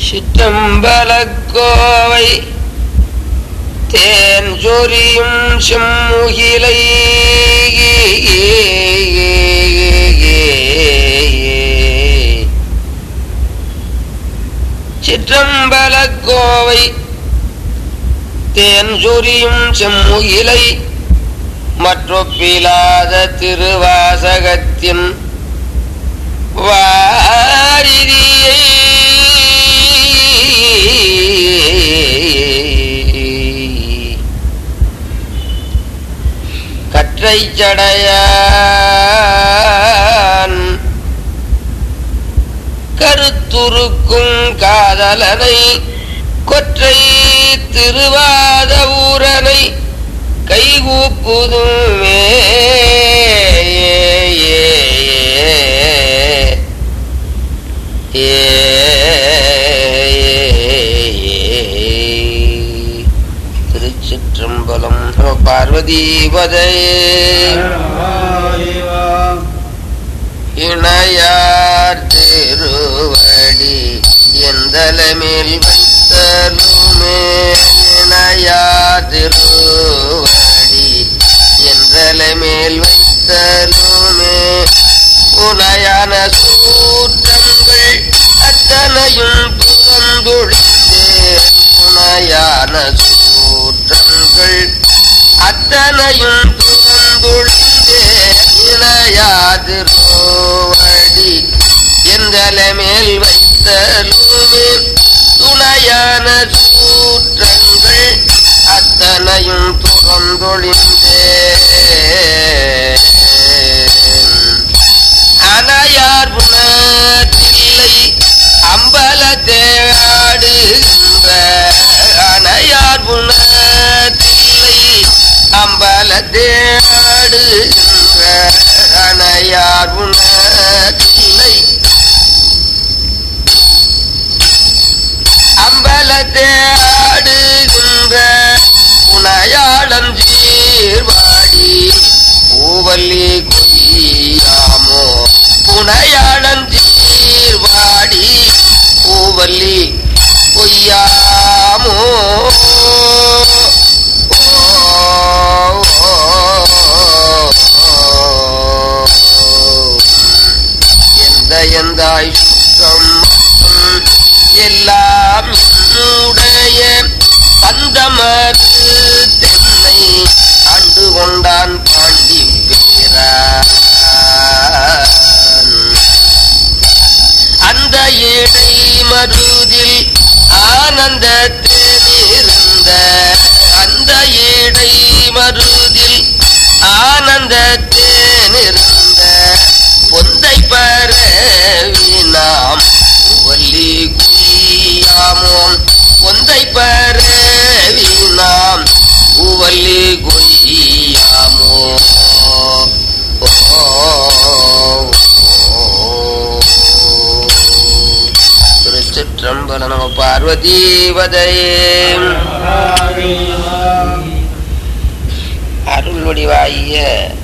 சிற்றம்பலக்கோவை தேன் சொரியும் செம்முகிலை சிற்றம்பலக்கோவை தேன் சொரியும் செம்முகிலை மற்றொப்பிலாத திருவாசகத்தின் வாரிதியை கற்றை சடையான் கருத்துருக்கும் காதலனை கொற்றை திருவாத ஊரனை கைகூப்புதுமே திருச்சிற்றம்பலம் நம பார்வதீபதே இணையார் திருவடி எந்தலமேல் வைத்தலுமே இணையார் திருவடி எந்தலமேல் வைத்தலுமே உனையான சூற்றங்கள் அத்தனையும் துறந்தொழிந்தேன் புனையான சூற்றங்கள் அத்தனையும் துறந்தொழிந்தேன் இணையாதிரோவடி எந்தல மேல் வைத்தலுமே துணையான சூற்றங்கள் அத்தனையும் துறந்தொழிந்தேன் அணையார் உணர்த்தில்லை அம்பல தேடுகின்ற அணையார் உணர்த்தில்லை அம்பல தேடுகின்ற அணையார் உணர்த்தில்லை அம்பல தேடுகின்ற புனையாளம் சீர்வாடி பூவல்லி கொய்யாமோ புனையாளம் சீர்வாடி பூவல்லி கொய்யாமோ எந்த எந்தாய் சுத்தம் எல்லாம் என்னுடைய பந்தமது தென்னை ஆண்டு கொண்டான் பாண்டி பேரான் அந்த இடை மருதில் ஆனந்தத்தேனிருந்த அந்த இடை மருதில் ஆனந்தத்தேனிருந்த பொந்தை பரவி நாம் வள்ளி குய்யாமோம் பொந்தை பரவி நாம் உவல்லி குய்யாமோ திருச்சிற்றம்பல நம பார்வதீவதையே அருள் வடிவாகிய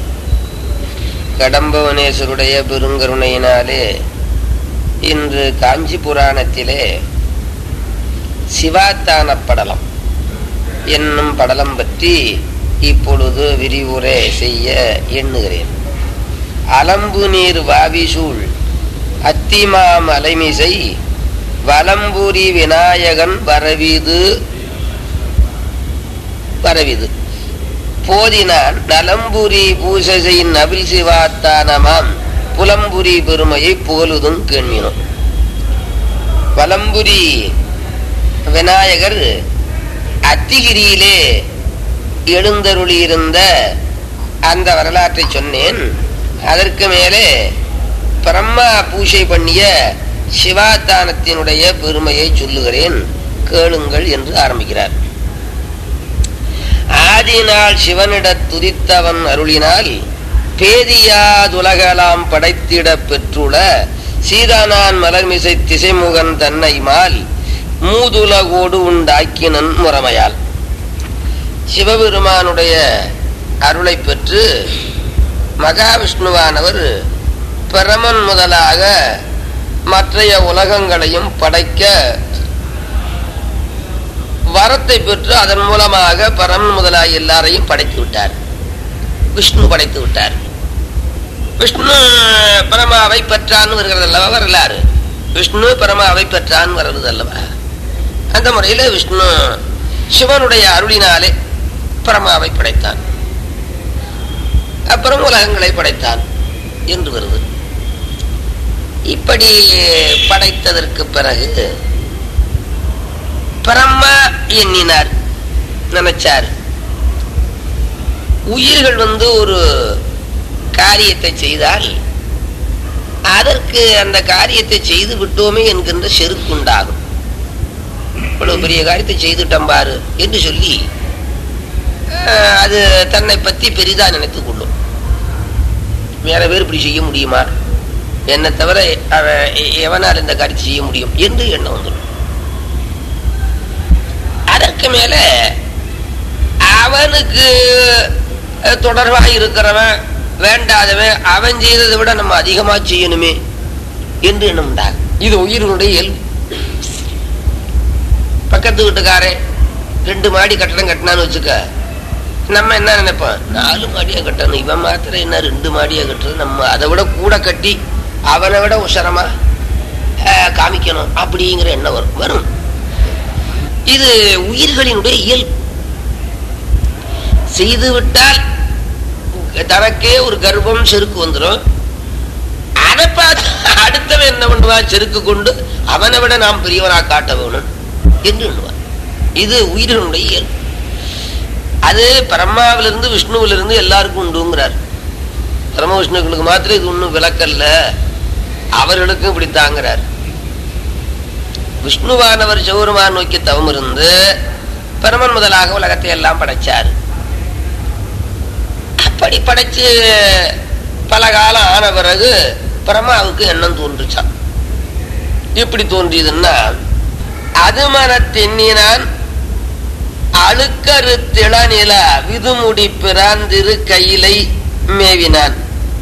கடம்பவனேஸ்வருடைய பெருங்கருணையினாலே இன்று காஞ்சி புராணத்திலே சிவாத்தான படலம் என்னும் படலம் பற்றி இப்பொழுது விரிவுரை செய்ய எண்ணுகிறேன் அலம்பு நீர் வாவிசூழ் அத்திமா மலைமிசை வலம்புரி விநாயகன் வரவிது வரவிது போதினான் நலம்புரி பூசை நபில் சிவாத்தானமாம் புலம்புரி பெருமையை போலுதும் கேண்மினோம் வலம்புரி விநாயகர் அத்திகிரியிலே எழுந்தருளியிருந்த அந்த வரலாற்றை சொன்னேன் அதற்கு மேலே பிரம்மா பூஜை பண்ணிய சிவாத்தானத்தினுடைய பெருமையை சொல்லுகிறேன் கேளுங்கள் என்று ஆரம்பிக்கிறார் ஆதினால் சிவனிடத் துதித்தவன் அருளினால் பேதியாதுலகலாம் படைத்திட பெற்றுள்ள சீதானான் மலர்மிசை திசைமுகன் தன்னை மால் மூதுலகோடு உண்டாக்கினன் முறைமையால் சிவபெருமானுடைய அருளை பெற்று மகாவிஷ்ணுவானவர் பிரமன் முதலாக மற்றைய உலகங்களையும் படைக்க வரத்தை பெற்று அதன் மூலமாக பரம் முதலாக எல்லாரையும் படைத்து விட்டார் விஷ்ணு படைத்து விட்டார் விஷ்ணு பரமாவை பெற்றான்னு வருகிறது அல்லவா வரலாறு விஷ்ணு பரமாவை பெற்றான் வருகிறது அல்லவா அந்த முறையில விஷ்ணு சிவனுடைய அருளினாலே பரமாவை படைத்தான் அப்புறம் உலகங்களை படைத்தான் என்று வருது இப்படி படைத்ததற்கு பிறகு பரமா எண்ணினார் நினைச்சார் உயிர்கள் வந்து ஒரு காரியத்தை செய்தால் அதற்கு அந்த காரியத்தை செய்து விட்டோமே என்கின்ற செருக்குண்டாகும் இவ்வளவு பெரிய காரியத்தை செய்துட்டோம் பாரு என்று சொல்லி அஹ், அது தன்னை பற்றி பெரிதா நினைத்துக் கொள்ளும் வேற பேர் இப்படி செய்ய முடியுமா என்னை தவிர அவன் எ- எவனால் இந்த காரியத்தை செய்ய முடியும் என்று எண்ணம் வந்துடும் அதற்கு மேல அவனுக்கு அஹ், தொடர்பாக இருக்கிறவன் வேண்டாதவன் அவன் செய்ததை விட நம்ம அதிகமா செய்யணுமே என்று எண்ணம் உண்டாகும் இது உயிரினுடைய இயல்பு பக்கத்து வீட்டுக்காரன் ரெண்டு மாடி கட்டடம் கட்டினான்னு வச்சுக்க நம்ம என்ன நினைப்போம் நாலு மாடியா கட்டணும் இவன் மாத்திரம் என்ன ரெண்டு மாடியா கட்டுறது நம்ம அதை விட கூட கட்டி அவனை விட உசரமா அஹ், காமிக்கணும் அப்படிங்கிற எண்ணம் வரும் வரும் இது உயிர்களினுடைய இயல்பு செய்து விட்டால் தனக்கே ஒரு கர்ப்பம் செருக்கு வந்துடும் அதை பார்த்து அடுத்தவன் என்ன பண்ணுவான் செருக்கு கொண்டு அவனை விட நாம் பெரியவனா காட்ட வேணும் என்று எண்ணுவான் இது உயிரினுடைய இயல்பு அது பரமாவிலிருந்து விஷ்ணுவிலிருந்து எல்லாருக்கும் உண்டுங்கிறார் பரம விஷ்ணுக்களுக்கு மாத்திரம் இது ஒன்றும் விளக்கல்ல அவர்களுக்கும் இப்படி தாங்கிறார் விஷ்ணுவானவர் சிவருமான் நோக்கி தவம் இருந்து பரமன் முதலாக உலகத்தை எல்லாம் படைச்சார் அப்படி படைச்சு பல காலம் ஆன பிறகு பரமாவுக்கு எண்ணம் தோன்றுச்சான் எப்படி தோன்றியதுன்னா அது மனத்தெண்ணினான் அழுக்கரு திளநில விதுமுடி பிராந்திரு கையிலை மேவினான்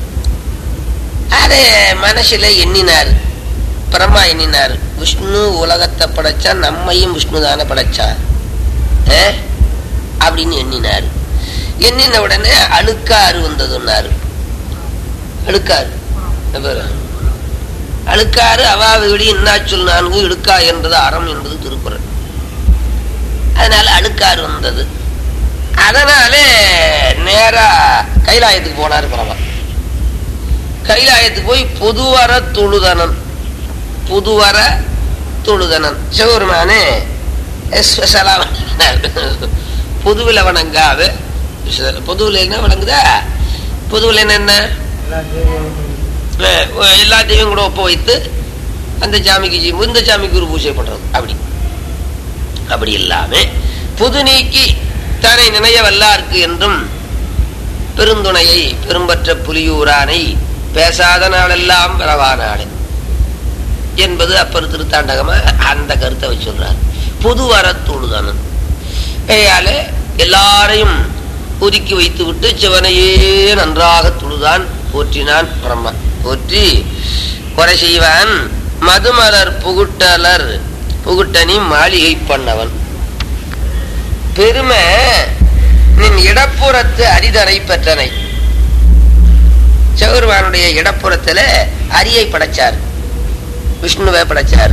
அதே மனசுல எண்ணினார் பரமா எண்ணினார் விஷ்ணு உலகத்தை படைச்சா நம்மையும் விஷ்ணு தானே படைச்சா ஆ? அப்படின்னு எண்ணினார் எண்ணின உடனே அழுக்காறு வந்ததுன்னாரு அழுக்காறு என்ன பேரு? அழுக்காறு அவா வீடு இன்னாச்சொல் நான்கு இழுக்கா என்பது அறம் என்பது திருக்குறள் அதனால அழுக்காறு வந்தது அதனாலே நேரா கைலாயத்துக்கு போனார் பரவா கைலாயத்துக்கு போய் பொதுவர தொழுதனன் புதுவர தொழுதனன் சிவருமானே ஸ்பெஷலா பொதுவில் வணங்காத பொதுவில் என்ன வணங்குதா பொதுவில் என்ன அஹ் எல்லாத்தையும் கூட ஒப்ப வைத்து அந்த சாமிக்கு செய்யும் இந்த சாமிக்கு ஒரு பூஜை பண்றது அப்படி அப்படி இல்லாம புது நீக்கி தன்னை நினைய வல்லார்க்கு என்றும் பெருந்துணையை பெரும்பற்ற புலியூரானை பேசாத நாளெல்லாம் பிறவா நாடு என்பது அப்பர் திருத்தாண்டகமா அந்த கருத்தை வச்சுடுறார் பொது வரத்தோடுதானன் கையால எல்லாரையும் ஒதுக்கி வைத்து விட்டு சிவனையே நன்றாக தொழுதான் போற்றினான் பிரம்மா போற்றி குறை செய்வான் மதுமலர் புகுட்டலர் புகுட்டனி மாளிகை பண்ணவன் பெருமை நின் இடப்புறத்து அரிதனை பெற்றனை சிவருமானுடைய இடப்புறத்துல அரியை படைச்சார் விஷ்ணுவை படைச்சார்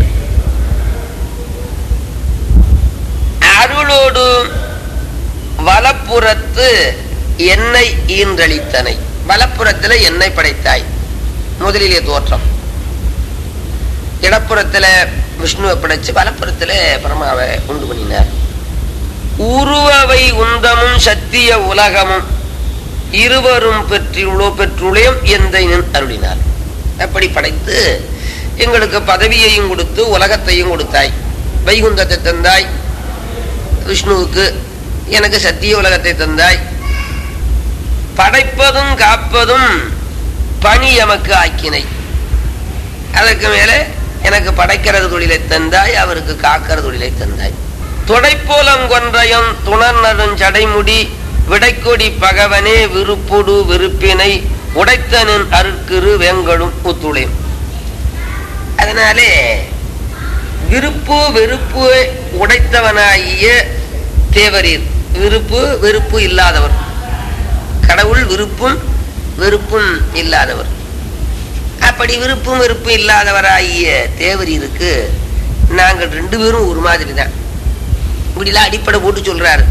அருளோடு வலப்புறத்து எண்ணெய் ஈன்றளித்தனை வலப்புறத்துல எண்ணெய் படைத்தாய் முதலிலே தோற்றம் இடப்புறத்துல விஷ்ணுவை படைச்சு வலப்புறத்துல பரமாவை உண்டு பண்ணினார் உருவவை உந்தமும் சத்திய உலகமும் இருவரும் பெற்றுள்ளோ பெற்றுளையும் எந்த அருளினார் அப்படி படைத்து எங்களுக்கு பதவியையும் கொடுத்து உலகத்தையும் கொடுத்தாய் வைகுந்தத்தை தந்தாய் விஷ்ணுவுக்கு எனக்கு சத்திய உலகத்தை தந்தாய் படைப்பதும் காப்பதும் பணி எமக்கு ஆக்கினை அதற்கு மேலே எனக்கு படைக்கிறது தொழிலை தந்தாய் அவருக்கு காக்கிற தொழிலை தந்தாய் துடைப்போலம் கொன்றையும் துணர்நரும் சடைமுடி விடைக்கொடி பகவனே விருப்புடு விருப்பினை உடைத்தனின் அருட்கிரு வேங்கடும் புத்துளையும் அதனாலே விருப்பு வெறுப்பு உடைத்தவனாகிய தேவரீர் விருப்பு வெறுப்பு இல்லாதவர் கடவுள் விருப்பும் வெறுப்பும் இல்லாதவர் அப்படி விருப்பும் வெறுப்பும் இல்லாதவராகிய தேவரீருக்கு நாங்கள் ரெண்டு பேரும் ஒரு மாதிரி தான் இப்படிலாம் அடிப்படை போட்டு சொல்றாரு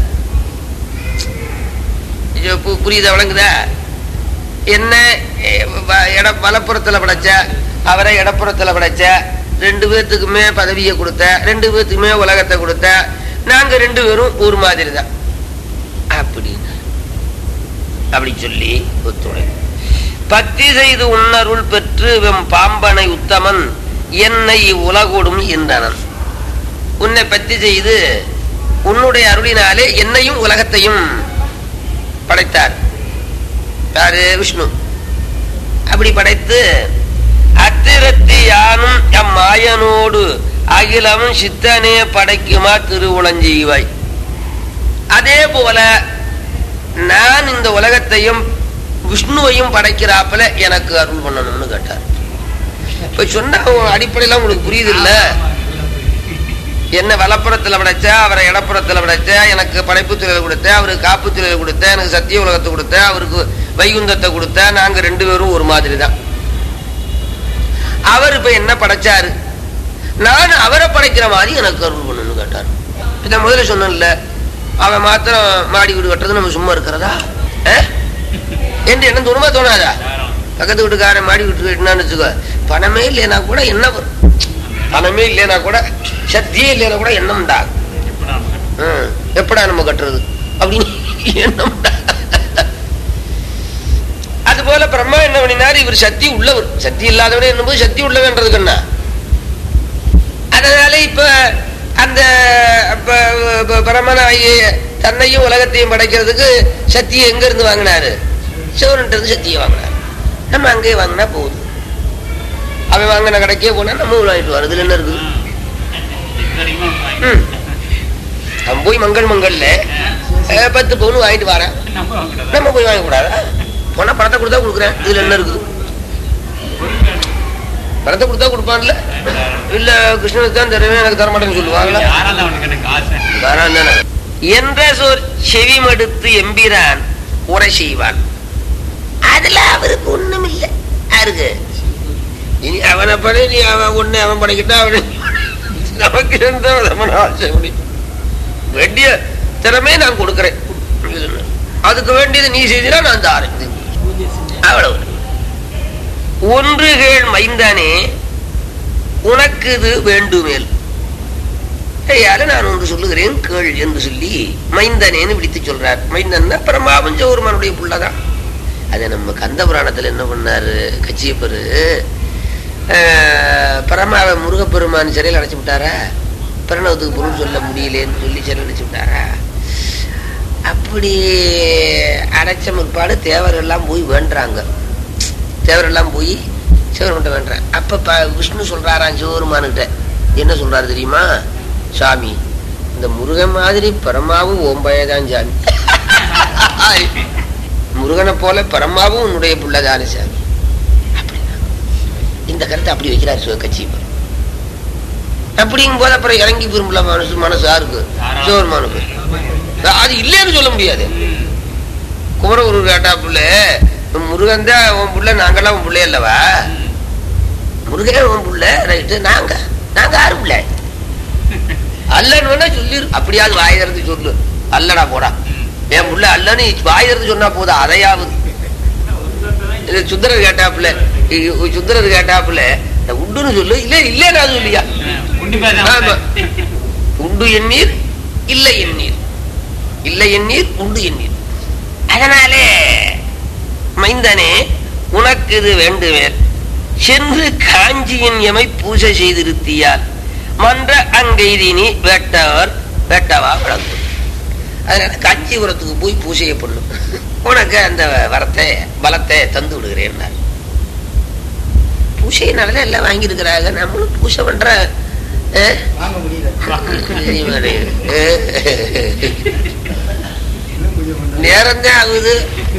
இது பு- புரியுதா விளங்குதா என்ன எ, வ- இட வலப்புறத்தில் படைச்ச அவரை இடப்புறத்தில் படைச்ச ரெண்டு பேர்த்துக்குமே பதவியை கொடுத்த ரெண்டு பேர்த்துக்குமே உலகத்தை கொடுத்த நாங்க ரெண்டு பேரும் ஒரு மாதிரி தான் அப்படின்னு அப்படி சொல்லி ஒத்துணை பக்தி செய்து உன்னருள் பெற்று வெம் பாம்பனை உத்தமன் என்னை உலகோடும் என்றனன் உன்னை பத்தி செய்து உன்னுடைய அருளினாலே என்னையும் உலகத்தையும் படைத்தார் யாரு விஷ்ணு அப்படி படைத்து அத்திரத்தி யானும் அம்மாயனோடு அகிலமும் சித்தனே படைக்குமா திருவுளஞ்செய்வாய் அதே போல நான் இந்த உலகத்தையும் விஷ்ணுவையும் படைக்கிறாப்புல எனக்கு அருள் பண்ணணும்னு கேட்டார் இப்ப சொன்ன அடிப்படையில உங்களுக்கு புரியுது இல்ல என்ன வலப்புறத்துல படைச்ச அவரை இடப்புறத்துல படைச்ச எனக்கு படைப்பு தொழிலை கொடுத்த அவருக்கு காப்பு தொழிலை கொடுத்த எனக்கு சத்திய உலகத்தை கொடுத்த அவருக்கு வைகுந்தத்தை கொடுத்த நாங்க ரெண்டு பேரும் ஒரு மாதிரி தான் அவர் இப்ப என்ன படைச்சாரு நான் அவரை படைக்கிற மாதிரி எனக்கு அருள் பண்ணணும்னு கேட்டார் இதை முதல்ல சொன்னேன்ல அவன் மாத்திரம் மாடி வீடு கட்டுறது நம்ம சும்மா இருக்கிறதா அஹ்? என்று என்ன தோணுமா தோணாதா பக்கத்து வீட்டுக்காரன் மாடி வீட்டு கட்டினான்னு வச்சுக்கோ பணமே இல்லைனா கூட என்ன வரும் பணமே இல்லைனா கூட சக்தியே இல்லைனா கூட எண்ணம் தான் ஹம், எப்படா நம்ம கட்டுறது அப்படின்னு எண்ணம் அது போல பிரம்மா என்ன பண்ணினார் இவர் சக்தி உள்ளவர் சக்தி இல்லாதவனே என்னும்போது சக்தி உள்ளவன்றதுக்கு என்ன அதனால இப்ப அந்த ப- ப- பரமனாகிய தன்னையும் உலகத்தையும் படைக்கிறதுக்கு சக்தியை எங்க இருந்து வாங்கினாரு சிவன்கிட்ட இருந்து சக்தியை வாங்கினார் நம்ம அங்கேயே வாங்கினா போகுது அவன் வாங்கின கடைக்கே போனா நம்ம வாங்கிட்டு வரோம் இதுல என்ன இருக்குது ம். அவன் போய் மங்கள் மங்கள்ல அஹ், பத்து பவுன் வாங்கிட்டு வரேன் நம்ம போய் வாங்க கூடாதா போனா பணத்தை கொடுத்தா கொடுக்குறேன் இதுல என்ன இருக்குது பணத்தை கொடுத்தா கொடுப்பான்ல இல்ல கிருஷ்ணனுக்கு தான் தருவேன் எனக்கு தர மாட்டேன்னு சொல்லுவாங்களா வரான் தானே. என்ற சொற் செவிமடுத்து எம்பிரான் உரை செய்வான் அதுல அவருக்கு ஒண்ணும் இல்லை யாருக்கு இனி அவனை படை நீ அவன் ஒண்ணு அவன் படைக்கிட்டா அவனை நமக்கு எந்த விதமான அவசியம் இல்லை. வேண்டிய திறமே நான் கொடுக்கிறேன் அதுக்கு வேண்டியது நீ செய்தினா நான் தாரேன் அவ்வளவு ஒன்று கேள் மைந்தானே உனக்கு இது வேண்டுமேல் ஐயால நான் ஒன்று சொல்லுகிறேன் கேள் என்று சொல்லி மைந்தனேன்னு விழித்து சொல்றார் மைந்தன்னா பிரமாவும் சௌர்மனுடைய புள்ளதான் அதை நம்ம கந்த புராணத்துல என்ன பண்ணாரு கச்சியப்பரு ஆஹ், பரமாவை முருகப்பெருமான் சிறையில் அடைச்சு விட்டாரா பிரணவத்துக்கு பொருள் சொல்ல முடியலேன்னு சொல்லி சிறையில் அடைச்சு விட்டாரா அப்படி அடைச்ச முற்பாடு தேவர் எல்லாம் போய் வேண்டுறாங்க தேவர் எல்லாம் போய் சிவருமன்ட்ட வேண்டுறாங்க அப்ப ப- விஷ்ணு சொல்றாராம் சிவருமானுகிட்ட என்ன சொல்றாரு தெரியுமா சாமி இந்த முருகன் மாதிரி பரமாவும் ஓம்பயதான் சாமி முருகனை போல பரமாவும் உன்னுடைய புள்ளதானே சாமி அப்படின்னா இந்த கருத்தை அப்படி வைக்கிறார் சிவகட்சி அப்படிங்கும் போது அப்புறம் இறங்கி விரும்பல மனசு மனசு யாருக்கு சிவருமானுக்கு அது இல்லைன்னு சொல்ல முடியாது குமரகுரு கேட்டா புள்ள முருகன் தான் உன் புள்ள நாங்கெல்லாம் உன் பிள்ளை அல்லவா முருகன் உன் புள்ள ரைட்டு நாங்க நாங்க யாரு பிள்ளை அல்லன்னு வேணா சொல்லிரு அப்படியாவது வாய் திறந்து சொல்லு அல்லடா போடா என் புள்ள அல்லன்னு வாய் திறந்து சொன்னா போதும் அதையாவது இது சுந்தரர் கேட்டாப்புல இ- சுந்தரர் கேட்டாப்புல இந்த உண்டுன்னு சொல்லு இல்ல இல்லைன்னா சொல்லியா ஆமா. உண்டு எண்ணீர் இல்லை எண்ணீர் இல்லை எண்ணீர் உண்டு எண்ணீர் அதனாலே மைந்தனே உனக்கு இது வேண்டுவேல் சென்று காஞ்சியின் எமை பூஜை செய்திருத்தியால் மன்ற அங்கெய்தினி வேட்டவர் வேட்டவா வழங்கும் அதனால காஞ்சிபுரத்துக்கு போய் பூஜையை பண்ணும் உனக்கு அந்த வரத்தை பலத்தை தந்து விடுகிறேன் பூஜையினால எல்லாம் வாங்கியிருக்கிறாங்க நம்மளும் பூஜை பண்ற அஹ், வாங்க முடியல நேரம் தான் ஆகுது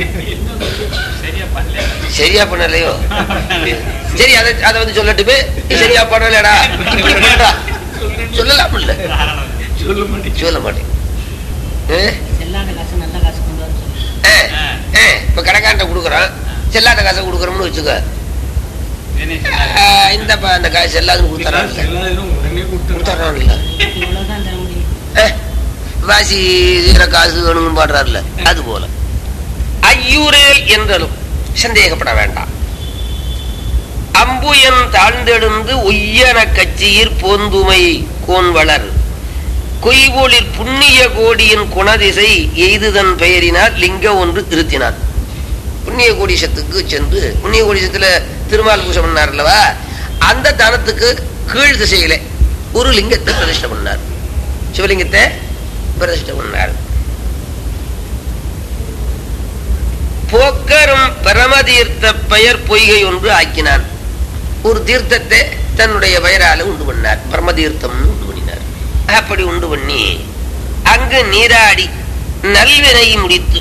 சரியா பண்ணலையோ சரி அதை அதை வந்து சொல்லட்டுமே நீ சரியா பண்ணலடா இப்படி பண்றா சொல்லலாம் இல்ல சொல்ல மாட்டேன் சொல்ல மாட்டேன் ஆ? செல்லாத காசு நல்ல காசு கொண்டு வர சொல்லு ஆ, ஆ, இப்ப கடைக்காண்ட கொடுக்குறோம் செல்லாத காசை கொடுக்குறோம்னு வச்சுக்க ஆ, இந்தப்பா அந்த காசு எல்லாரும் கொடுத்துறான் எல்லாரும் உடனே கொடுத்துறான் கொடுத்துறான் இல்ல இவ்வளவுதான் தர முடியும் ஆ, வாசி தீர காசு வேணும்னு பாடுறாருல அது போல ஐயூரேல் என்றலும் சந்தேகப்பட வேண்டாம் அம்புயன் தாழ்ந்தெழுந்து ஒய்யன கட்சியிற் போந்துமை கோன்வளர் கொய்வொளிர் புண்ணிய கோடியின் குணதிசை எய்துதன் பெயரினால் லிங்க ஒன்று திருத்தினான் புண்ணிய கோடிசத்துக்கு சென்று புண்ணிய கோடிசத்துல திருமால் பூஜை பண்ணார் அல்லவா அந்த தனத்துக்கு கீழ் திசையிலே ஒரு லிங்கத்தை பிரதிஷ்டை பண்ணார் சிவலிங்கத்தை பிரதிஷ்டை பண்ணார் போக்கரும் பரமதீர்த்த பெயர் பொய்கை ஒன்று ஆக்கினான் ஒரு தீர்த்தத்தை தன்னுடைய பெயரால உண்டு பண்ணார் பரமதீர்த்தம்னு உண்டு பண்ணினார் அப்படி உண்டு பண்ணி அங்கு நீராடி நல்வினை முடித்து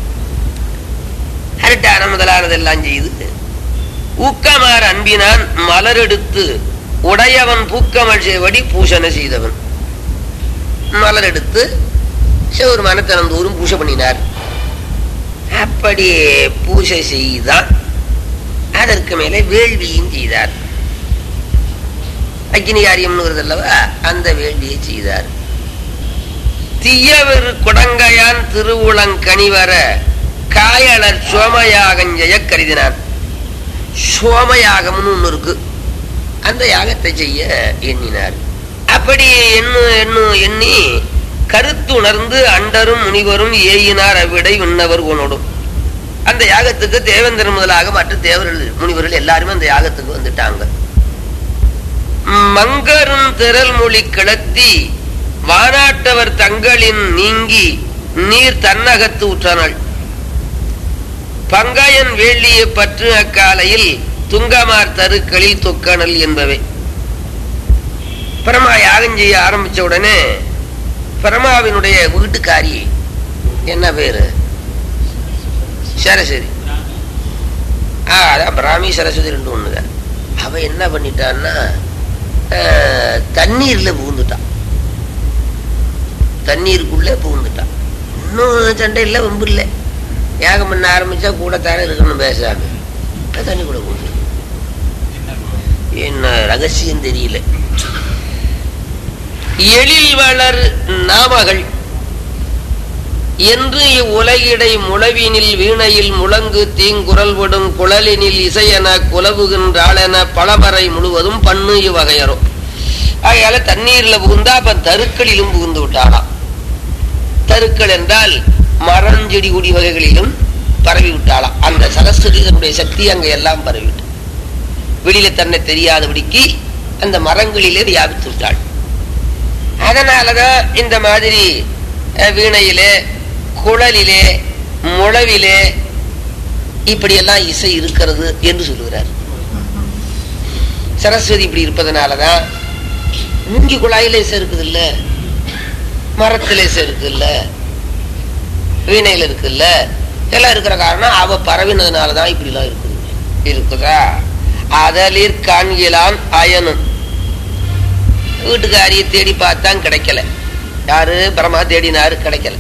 அரட்டான முதலானதெல்லாம் செய்து ஊக்கமார் அன்பினான் மலரெடுத்து உடையவன் பூக்கமல் செய்வடி பூஷணை செய்தவன் மலர் எடுத்து சிவருமான தினந்தோறும் பூஜை பண்ணினார் அப்படி பூஜை செய்தான் அதற்கு மேலே வேள்வியும் செய்தார் அக்னி காரியம்னு வருது அல்லவா அந்த வேள்வியை செய்தார் தீயவர் குடங்கையான் திருவுளங்கனிவர காயலர் சோமயாகஞ்செய கருதினான் சோமயாகம்னு ஒன்று இருக்கு அந்த யாகத்தை செய்ய எண்ணினார் அப்படி எண்ணு எண்ணு எண்ணி கருத்துணர்ந்து அண்டரும் முனிவரும் ஏயினார் அவ்விடை விண்ணவர் உணடும் அந்த யாகத்துக்கு தேவேந்திரன் முதலாக மற்ற தேவர்கள் முனிவர்கள் எல்லாருமே அந்த யாகத்துக்கு வந்துட்டாங்க மங்கரும் திரள் மொழி கிளத்தி வானாட்டவர் தங்களின் நீங்கி நீர் தன்னகத்து உற்றனள் பங்காயன் வேள்வியை பற்று அக்காலையில் துங்கமார் தருக்களில் தொக்கணல் என்பவை பரமா யாகம் செய்ய ஆரம்பிச்ச உடனே பரமாவினுடைய வீட்டுக்காரி என்ன பேரு சரஸ்வதி ஆ அதான் பிராமி சரஸ்வதி ரெண்டு ஒண்ணுதான் அவ என்ன பண்ணிட்டான்னா ஆஹ், தண்ணீர்ல புகுந்துட்டான் தண்ணீருக்குள்ளே புகுந்துட்டான் இன்னும் சண்டை இல்லை வம்பு இல்லை யாகம் பண்ண ஆரம்பிச்சா கூட தானே இருக்கணும் பேசாம இப்ப தண்ணி கூட புகுந்து என்ன ரகசியம் தெரியல எழில் வளர் நாமகள் என்று இவ்வுலகிடை முழவினில் வீணையில் முழங்கு தீங்குரல் விடும் குழலினில் இசையென குலவுகின்றாளென பலவரை முழுவதும் பண்ணு இவ்வகையரும் ஆகையால தண்ணீர்ல புகுந்தா அப்ப தருக்களிலும் புகுந்து விட்டாளாம் தருக்கள் என்றால் மரஞ்செடி கொடி வகைகளிலும் பரவி விட்டாளாம் அந்த சரஸ்வதி தன்னுடைய சக்தி அங்க எல்லாம் பரவிட்டு வெளியில தன்னை தெரியாதபடிக்கு அந்த மரங்களிலே வியாபித்து விட்டாள் அதனாலதான் இந்த மாதிரி அஹ், வீணையிலே குழலிலே முழவிலே இப்படியெல்லாம் இசை இருக்கிறது என்று சொல்லுகிறார் சரஸ்வதி இப்படி இருப்பதனாலதான் மூங்கி குழாயில இசை இருக்குது இல்ல மரத்துல இசை இருக்குது இல்ல வீணையில இருக்குல்ல எல்லாம் இருக்கிற காரணம் அவ பரவினதுனாலதான் இப்படி எல்லாம் இருக்குது இருக்குதா அதலிற் காண்கிலான் அயனும் வீட்டுக்காரியை தேடி பார்த்தான் கிடைக்கல யாரு பிரமா தேடினாரு கிடைக்கல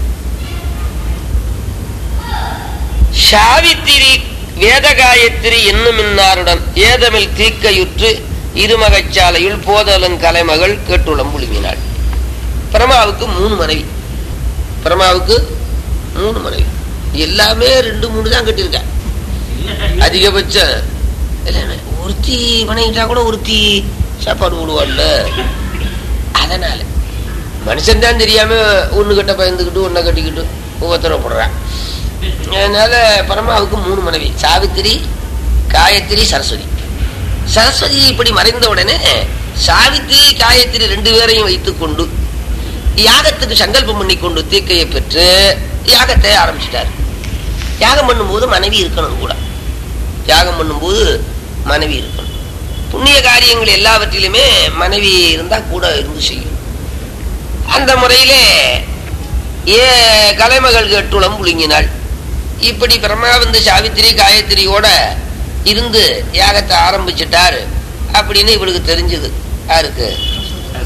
சாவித்திரி வேதகாயத்திரி என்னும் இன்னாருடன் ஏதமில் தீக்கையுற்று இருமகச்சாலையுள் போதலும் கலைமகள் கேட்டுளம் புழுங்கினாள் பிரமாவுக்கு மூணு மனைவி பிரமாவுக்கு மூணு மனைவி எல்லாமே ரெண்டு மூணு தான் கட்டியிருக்கா அதிகபட்சம் இல்ல, இல்ல, ஒருத்தி பண்ணிக்கிட்டா கூட ஒருத்தி சாப்பாடு போடுவாள்ல அதனால மனுஷன் தான் தெரியாம ஒண்ணு கட்ட பயந்துக்கிட்டு ஒன்ன கட்டிக்கிட்டு உபத்திரப்படுறான் அதனால பரமாவுக்கு மூணு மனைவி சாவித்திரி காயத்ரி சரஸ்வதி சரஸ்வதி இப்படி மறைந்த உடனே சாவித்திரி காயத்ரி ரெண்டு பேரையும் வைத்துக் கொண்டு யாகத்துக்கு சங்கல்பம் பண்ணி கொண்டு தீக்கையை பெற்று யாகத்தை ஆரம்பிச்சிட்டார் யாகம் பண்ணும்போது மனைவி இருக்கணும் கூட யாகம் பண்ணும்போது மனைவி இருக்கணும் புண்ணிய காரியங்கள் எல்லாவற்றிலுமே மனைவி இருந்தா கூட இருந்து செய்யும் அந்த முறையிலே ஏ கலைமகள் கேட்டுளம் புழுங்கினாள் இப்படி பிரம்மா வந்து சாவித்திரி காயத்ரியோட இருந்து யாகத்தை ஆரம்பிச்சிட்டாரு அப்படின்னு இவளுக்கு தெரிஞ்சது யாருக்கு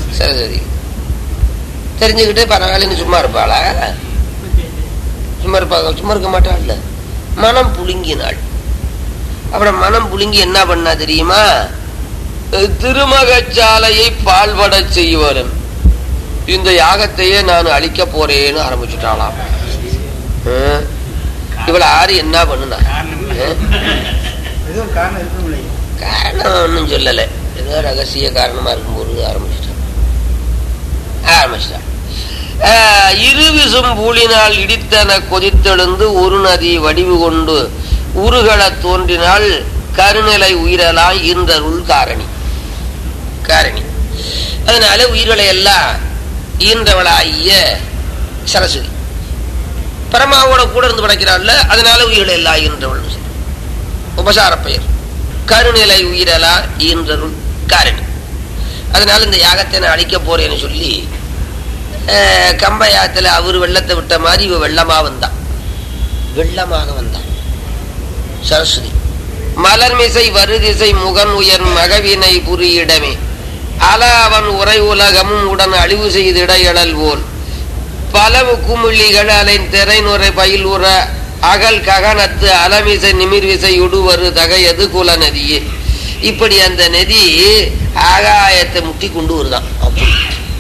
சரஸ்வதி தெரிஞ்சுக்கிட்டு பரவாயில்லன்னு சும்மா இருப்பாளா சும்மா இருப்பாங்க சும்மா இருக்க மாட்டாள்ல மனம் புழுங்கினாள் அப்புறம் மனம் புழுங்கி என்ன பண்ணா தெரியுமா அஹ் திருமகச்சாலையை பால்படச் செய்வரன் இந்த யாகத்தையே நான் அழிக்க போறேன்னு ஆரம்பிச்சுட்டாளாம் அஹ் இவளை ஆறு என்ன பண்ணுனா அஹ் ஏதோ ஒரு காரணம் இருக்கும் இல்லையா காரணம் ஒன்றும் சொல்லலை ஏதோ ரகசிய காரணமா இருக்கும்போது ஆரம்பிச்சிட்டான் ஆரம்பிச்சிட்டான் ஆஹ் இருவிசும் பூலினால் இடித்தன கொதித்தெழுந்து ஒரு நதி வடிவு கொண்டு உருகல தோன்றினால் கருநிலை உயிரலாம் ஈன்றருள் காரணி காரணி அதனால உயிர்களை எல்லாம் ஈன்றவளாகிய சரஸ்வதி பரமாவோட கூட இருந்து படைக்கிறாள்ல அதனால உயிர்களை எல்லாம் ஈன்றவள் உபசார பெயர் கருநிலை உயிரலா ஈன்றருள் காரணி அதனால இந்த யாகத்தை நான் அழிக்க போறேன்னு சொல்லி அஹ், கம்பயாத்துல அவர் வெள்ளத்தை விட்ட மாதிரி இவ வெள்ளமா வந்தான் வெள்ளமாக வந்தான் சரஸ்வதி மலர்மிசை வருதிசை முகன் உயர் மகவினை புரியிடமே அல அவன் உரை உலகமும் உடன் அழிவு செய்திட எழல் போல் பலவு குமிழிகள் அலைன் திரைநுரை பயில் உற அகல் ககனத்து அலமிசை நிமிர்விசை உடுவரு தகையது குல நதியே இப்படி அந்த நதி ஆகாயத்தை முட்டி கொண்டு வருதான் அப்படி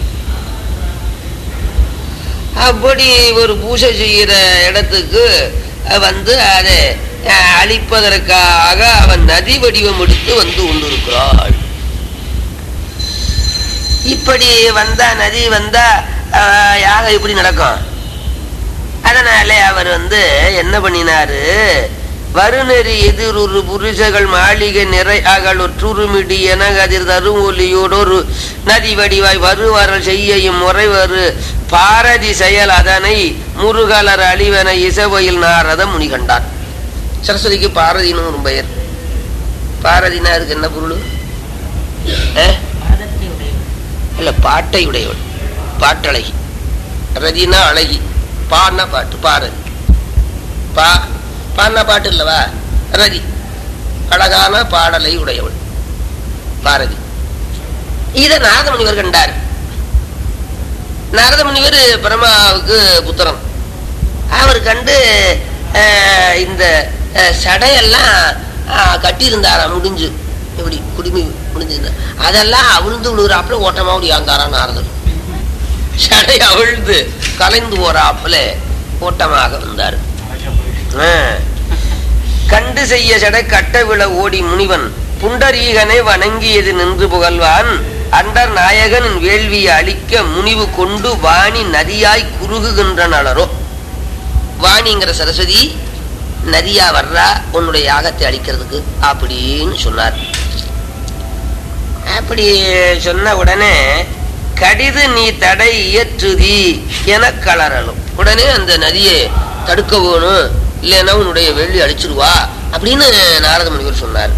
அப்படி ஒரு பூஜை செய்கிற இடத்துக்கு அஹ், வந்து அதை அஹ், அழிப்பதற்காக அவன் நதி வடிவம் எடுத்து வந்து கொண்டிருக்கிறாள் இப்படி வந்தா நதி வந்தா அஹ், யாகம் இப்படி நடக்கும் அதனால அவர் வந்து என்ன பண்ணினாரு வருநெறி எதிரொரு புருஷகள் மாளிகை நிறை அகல் ஒற்றுருமிடி என கதிர் தரும் ஒலியோடொரு நதி வடிவாய் வருவரல் செய்யையும் முறைவரு பாரதி செயல் அதனை முருகலர் அழிவன இசவையில் நாரத முனிகண்டான் சரஸ்வதிக்கு பாரதின்னு ஒரு பெயர் பாரதினா அதுக்கு என்ன பொருள் அஹ்? பாதத்தை உடையவர் இல்ல பாட்டை உடையவள் பாட்டழகி ரதினா அழகி பாடின பாட்டு பாரதி பா பாடின பாட்டு இல்லவா ரதி அழகான பாடலை உடையவள் பாரதி இத நாரதமுனிவர் கண்டார் நாரதமுனிவர் பிரம்மாவுக்கு புத்திரன் அவர் கண்டு அஹ், இந்த அஹ், சடையெல்லாம் அஹ், கட்டியிருந்தாராம் முடிஞ்சு இப்படி குடுமி முடிஞ்சிருந்தா அதெல்லாம் அவிழ்ந்து விழுகிறாப்புல ஓட்டமா ஓடியாந்தாராம் நாரதர் சடை அவிழ்ந்து கலைந்து போறாப்புல ஓட்டமாக வந்தார் ஆ. கண்டு செய்ய சடை கட்ட விழ ஓடி முனிவன் புண்டரீகனை வணங்கியது நின்று புகழ்வான் அண்டர் நாயகனின் வேள்வியை அழிக்க முனிவு கொண்டு வாணி நதியாய் குறுகுகின்ற நலரோ வாணிங்கிற சரஸ்வதி நதியா வர்றா உன்னுடைய யாகத்தை அழிக்கிறதுக்கு அப்படின்னு சொன்னார் அப்படி சொன்ன உடனே கடிது நீ தடை இயற்றுதி என கலரலும் உடனே அந்த நதியை தடுக்க வேணும் இல்லைன்னா உன்னுடைய வெள்ளி அழிச்சிருவா அப்படின்னு நாரத முனிவர் சொன்னார்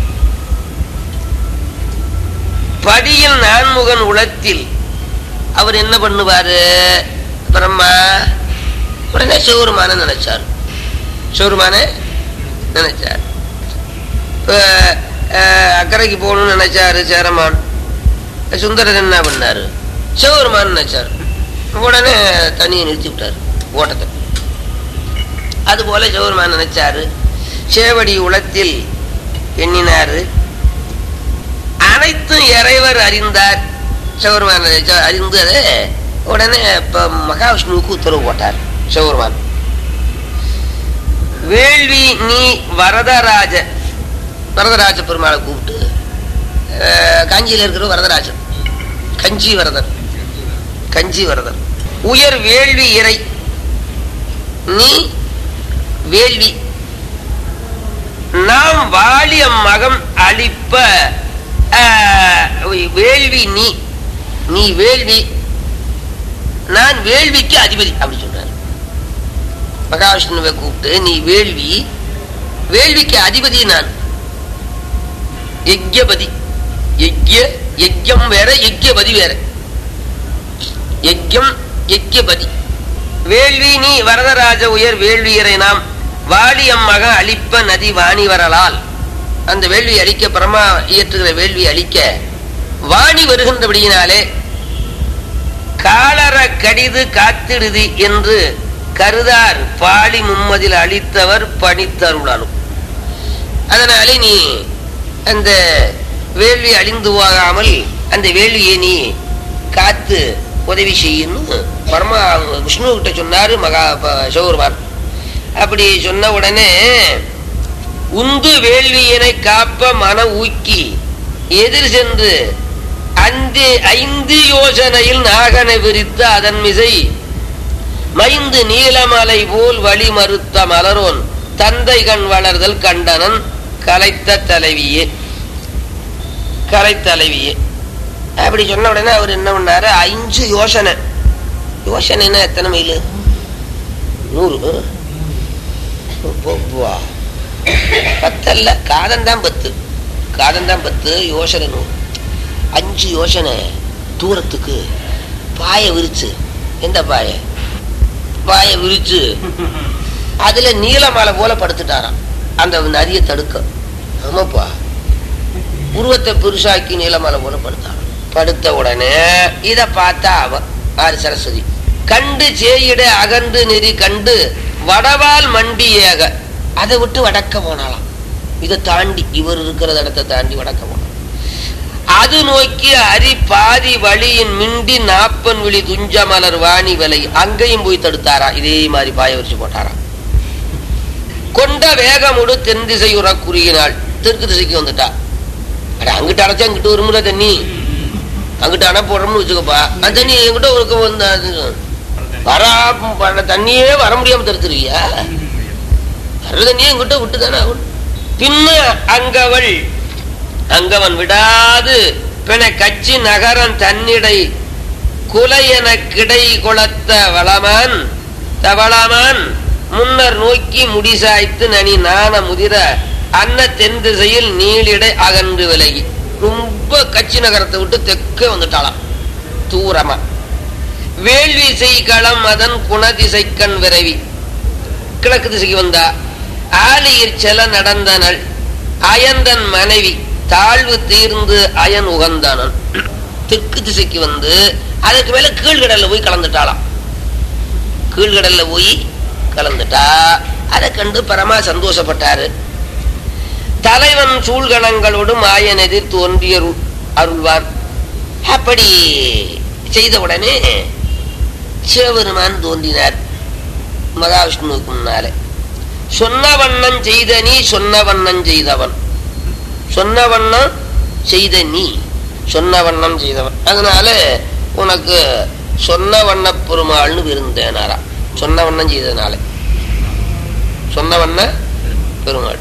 படியில் நான்முகன் உளத்தில் அவர் என்ன பண்ணுவாரு பிரம்மா உடனே சிவருமான நினைச்சார் சிவருமான நினைச்சார் இப்ப, அஹ், அக்கறைக்கு போகணும்னு நினைச்சாரு சேரமான் சுந்தரர் என்ன பண்ணாரு சிவபெருமான் நினைச்சார் உடனே தண்ணியை நிறுத்தி விட்டார் ஓட்டத்தை அதுபோல சிவபெருமான் நினைச்சாரு சேவடி உளத்தில் எண்ணினாரு அனைத்தும் இறைவர் அறிந்தார் சிவபெருமான் நினைச்சார், அறிந்து அதை உடனே இப்ப மகாவிஷ்ணுவுக்கு உத்தரவு போட்டார் சிவபெருமான் வேள்வி நீ வரதராஜ வரதராஜ பெருமாளை கூப்பிட்டு அஹ், காஞ்சியில இருக்கிற வரதராஜன் கஞ்சி வரதர் கஞ்சி வரதர் உயர் வேள்வி இறை நீ வேள்வி நாம் வாலியம் மகம் அளிப்ப அஹ், வேள்வி நீ நீ வேள்வி நான் வேள்விக்கு அதிபதி அப்படி சொல்றாரு மகாவிஷ்ணுவை கூப்பிட்டு நீ வேள்வி வேள்விக்கு அதிபதி நான் யஜ்யபதி யஜ்ய யஜ்யம் வேற யஜ்யபதி வேற யஜ்யம் யஜ்யபதி வேள்வி நீ வரதராஜ உயர் வேள்வியரை நாம் வாலியம் மக அழிப்ப நதி வாணி வரலால் அந்த வேள்வி அழிக்க பிரமா இயற்றுகிற வேள்வி அழிக்க வாணி வருகின்றபடியினாலே கடிது காத்திடுதி என்று கருதார் பாலி மும்மதில் அளித்தவர் பணித்தருளலும் அதனாலே நீ அந்த வேள்வி அழிந்து போகாமல் அந்த வேள்வியை நீ காத்து உதவி செய்யணும் பரமா விஷ்ணு கிட்ட சொன்னாரு மகா ப- சிவபெருமான் அப்படி சொன்ன உடனே உந்து வேள்வியினை காப்ப மன ஊக்கி எதிர் சென்று அந்து ஐந்து யோசனையில் நாகனை விரித்து அதன் மிசை மைந்து நீலமலை போல் வழி மறுத்த மலரோன் தந்தை கண் வளர்தல் கண்டனன் கலைத்த தலைவியே கலைத்தலைவியே அப்படி சொன்ன உடனே அவர் என்ன பண்ணாரு அஞ்சு யோசனை யோசனைன்னா எத்தனை மைல் நூறு வா. பத்தல்ல காதம் தான் பத்து காதம் தான் பத்து யோசனை நூறு அஞ்சு யோசனை தூரத்துக்கு பாயை விரிச்சு எந்த பாயை பாயை விரிச்சு அதுல நீலமலை போல படுத்துட்டாராம் அந்த நதியை தடுக்க ஆமாப்பா உருவத்தை பெருசாக்கி நீலமலை போல படுத்தான் படுத்த உடனே இத பார்த்தா அவ ஆறு சரஸ்வதி கண்டு சேயிட அகன்று நெறி கண்டு வடவால் மண்டி ஏக அதை விட்டு வடக்க போனாலாம் இதை தாண்டி இவர் இருக்கிற இடத்தை தாண்டி வடக்க போனாலாம் அது நோக்கி அரி பாதி வழியின் மிண்டி நாப்பன் விழி துஞ்ச மலர் வாணி விலை அங்கேயும் போய் தடுத்தாரா இதே மாதிரி பாய வரிச்சு போட்டாராம் கொண்ட வேகமுடு தென் திசையுற குறுகினாள் தெற்கு திசைக்கு வந்துட்டா அட அங்கிட்ட அடைச்சா அங்கிட்ட ஒரு முறை தண்ணி அங்கிட்ட அணை போடுறோம்னு வச்சுக்கப்பா அந்த தண்ணி எங்கிட்ட ஒருக்க வந்து அது வரா வர தண்ணியே வர முடியாம தடுத்துருவியா வர்ற தண்ணியே எங்கிட்ட விட்டு தானே ஆகணும். பின்ன அங்கவள் அங்கவன் விடாது பின கச்சி நகரன் தன்னிடை குலையென கிடை குளத்த வளமான் தவளமான் முன்னர் நோக்கி முடிசாய்த்து நனி நாண முதிர அன்ன தென் திசையில் நீளிடை அகன்று விலகி ரொம்ப கட்சி நகரத்தை விட்டு தெற்கே வந்துட்டாளாம் தூரமா வேள்வி செய்களம் அதன் குணதிசைக்கண் விரைவி கிழக்கு திசைக்கு வந்தா ஆலியிற் செல நடந்தனள் அயந்தன் மனைவி தாழ்வு தீர்ந்து அயன் உகந்தனன் தெற்கு திசைக்கு வந்து அதுக்கு மேல கீழ்கடல்ல போய் கலந்துட்டாளாம் கீழ்கடல்ல போய் கலந்துட்டா அதை கண்டு பரமா சந்தோஷப்பட்டாரு தலைவன் சூழ்கணங்களோடு மாயன் எதிர் தோன்றிய அருள்வான் அப்படி செய்த உடனே சிவபெருமான் தோன்றினார் மகாவிஷ்ணுவுக்கு முன்னாலே சொன்ன வண்ணம் செய்த நீ சொன்ன வண்ணம் செய்தவன் சொன்ன வண்ணம் செய்த நீ சொன்ன வண்ணம் செய்தவன் அதனால உனக்கு சொன்ன வண்ண பெருமாள்னு விருந்தேனாரா சொன்ன வண்ணம் செய்ததுனால சொன்ன வண்ண பெருமாள்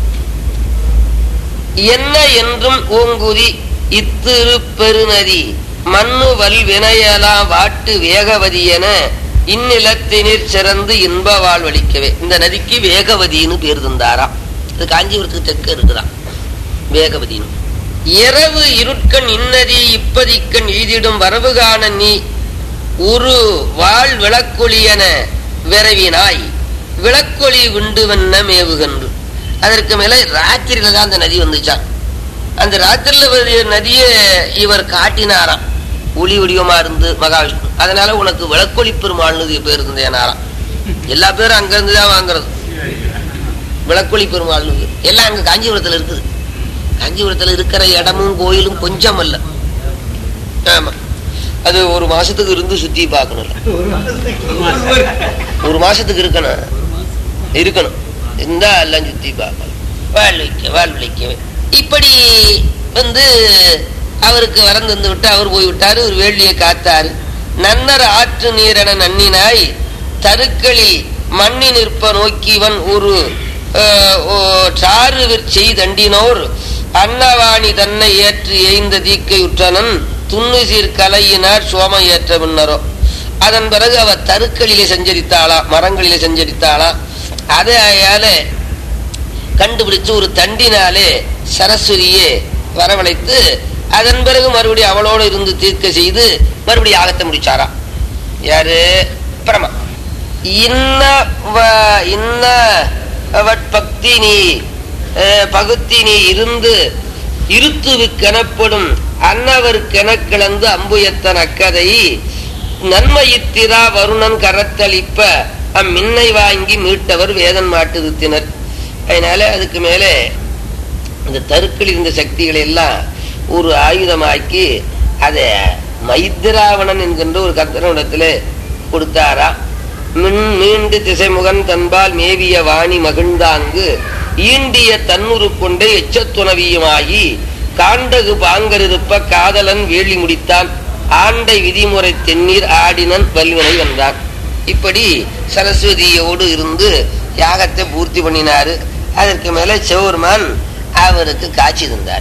என்ன என்றும் ஓங்குதி இத்திரு பெருநதி மண்ணு வல் வினையலாம் வாட்டு வேகவதி என இந்நிலத்தினிற் சிறந்து இன்ப வாழ்வளிக்கவே இந்த நதிக்கு வேகவதின்னு பேர் தந்தாராம் இது காஞ்சிபுரத்துக்கு தெற்கு இருக்குதான் வேகவதின்னு இரவு இருட்கண் இன்னதி இப்பதிக்கண் ஈதிடும் வரவு காண நீ உரு வாழ் விளக்கொளியன விரவினாய் விளக்கொளி விண்டு வண்ண மேவுகன்று அதற்கு மேல ராத்திரியில தான் அந்த நதி வந்துச்சான் அந்த ராத்திரில வர நதியை இவர் காட்டினாராம் ஒளி வடிவமா இருந்து மகாவிஷ்ணு அதனால உனக்கு விளக்கொளி பெருமாள்னு பேர் இருந்தேனாராம் எல்லா பேரும் அங்க இருந்து தான் வாங்குறது விளக்கொளி பெருமாள்னு பேர். எல்லாம் அங்க காஞ்சிபுரத்துல இருக்குது காஞ்சிபுரத்துல இருக்கிற இடமும் கோயிலும் கொஞ்சம் அல்ல ஆமா அது ஒரு மாசத்துக்கு இருந்து சுத்தி பார்க்கணும்ல ஒரு மாசத்துக்கு ஒரு மாசத்துக்கு இருக்கணும் இருக்கணும் இருந்தா எல்லாம் சுத்தி பார்க்கலாம் வாழ்விக்க வாழ்விக்கவே இப்படி வந்து அவருக்கு வரம் தந்து விட்டு அவர் போய் விட்டாரு ஒரு வேள்வியை காத்தாரு நன்னர் ஆற்று நீரென நன்னினாய் தருக்களில் மண்ணி நிற்ப நோக்கிவன் ஒரு அஹ், ஓ, சாறு விற்செய் தண்டினோர் அன்னவாணி தன்னை ஏற்று எய்ந்த தீக்கை உற்றனன் துண்ணு சீர் கலையினார் சோம ஏற்ற பின்னரோ அதன் பிறகு அவ தருக்களிலே சஞ்சரித்தாளா மரங்களிலே சஞ்சரித்தாளா அதையால கண்டுபிடிச்சு ஒரு தண்டினாலே சரஸ்வதியே வரவழைத்து அதன் பிறகு மறுபடியும் அவளோடு இருந்து தீர்க்க செய்து மறுபடியும் யாகத்தை முடிச்சாராம் யாரு பிரமா இன்ன வ- இன்ன பக்தி நீ அஹ், பகுத்தி நீ இருந்து இருத்துவுக்கெனப்படும் அன்னவர் கிளந்து அம்புயத்தன் அக்கதை நன்மையித்திரா வருணன் கரத்தளிப்ப அம்மின்னை வாங்கி மீட்டவர் வேதன் மாட்டுதித்தினர் அதனால அதுக்கு மேலே இந்த தருக்கள் இருந்த சக்திகளை எல்லாம் ஒரு ஆயுதமாக்கி அதை மைத்திராவணன் என்கின்ற ஒரு கந்தனிடத்துல கொடுத்தாரா மின் மீண்டு திசைமுகன் தன்பால் மேவிய வாணி மகிழ்ந்தாங்கு ஈண்டிய தன்னுரு கொண்டே எச்சத்துணவியுமாகி காண்டகு பாங்கரிருப்ப காதலன் வேலி முடித்தான் ஆண்டை விதிமுறை தென்னீர் ஆடினன் வல்வினை வென்றான் இப்படி சரஸ்வதியோடு இருந்து யாகத்தை பூர்த்தி பண்ணினாரு அதற்கு மேல சிவபெருமான் அவருக்கு காட்சி தந்தார்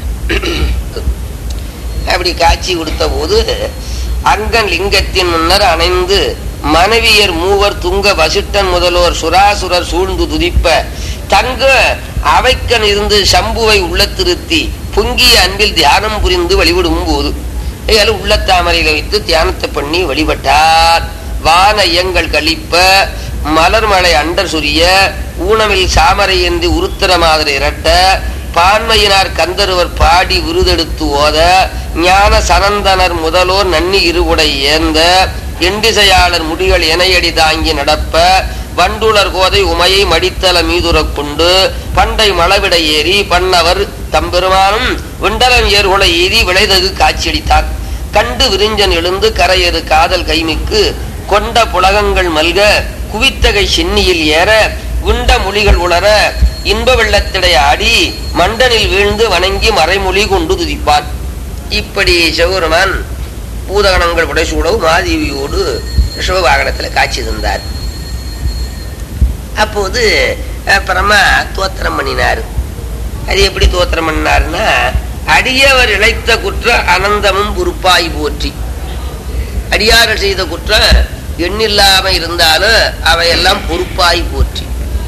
அப்படி காட்சி கொடுத்த போது அங்கன் லிங்கத்தின் முன்னர் அணைந்து மனைவியர் மூவர் துங்க வசிட்டன் முதல்வோர் சுராசுரர் சூழ்ந்து துதிப்ப தங்க அவைக்கன் இருந்து சம்புவை உள்ளத்திருத்தி பொங்கிய அன்பில் தியானம் புரிந்து வழிபடும் போது இதில் உள்ளத்தாமரையில வைத்து தியானத்தை பண்ணி வழிபட்டார் வான ஐயங்கள் கழிப்ப மலர்மலை அண்டர் சுரிய ஊனமில் சாமரை என்று உருத்திர மாதிரி இரட்ட பான்மையினார் கந்தருவர் பாடி விருதெடுத்து ஓத ஞான சனந்தனர் முதலோர் நன்னி இருவுடை ஏந்த எண்டிசையாளர் முடிகள் இணையடி தாங்கி நடப்ப வண்டுளர் கோதை உமையை மடித்தல மீதுரக் கொண்டு பண்டை மளவிட ஏறி பண்ணவர் தம்பெருமானும் விண்டலம் ஏர்குலை எய்தி விளைதகு காட்சியளித்தார் கண்டு விரிஞ்சன் எழுந்து கரையறு காதல் கைமிக்கு கொண்ட புலகங்கள் மல்க குவித்தகை சென்னியில் ஏற உண்ட மொழிகள் உளர இன்ப வெள்ளத்திடை ஆடி மண்டனில் வீழ்ந்து வணங்கி மறைமொழி கொண்டு துதிப்பான் இப்படி சிவபெருமான் பூதகணங்கள் புடைசூடவும் மாதேவியோடு சிவவாகனத்தில் காட்சி தந்தார் அப்போது அப்புறமா தோத்திரம் பண்ணினார் அது எப்படி தோத்திரம் பண்ணினார்னா அடியவர் இழைத்த குற்றம் அனந்தமும் பொறுப்பாய் போற்றி அடியார்கள் செய்த குற்றம் எண்ணில்லாம இருந்தாலும் அவையெல்லாம் பொறுப்பாய் போற்றி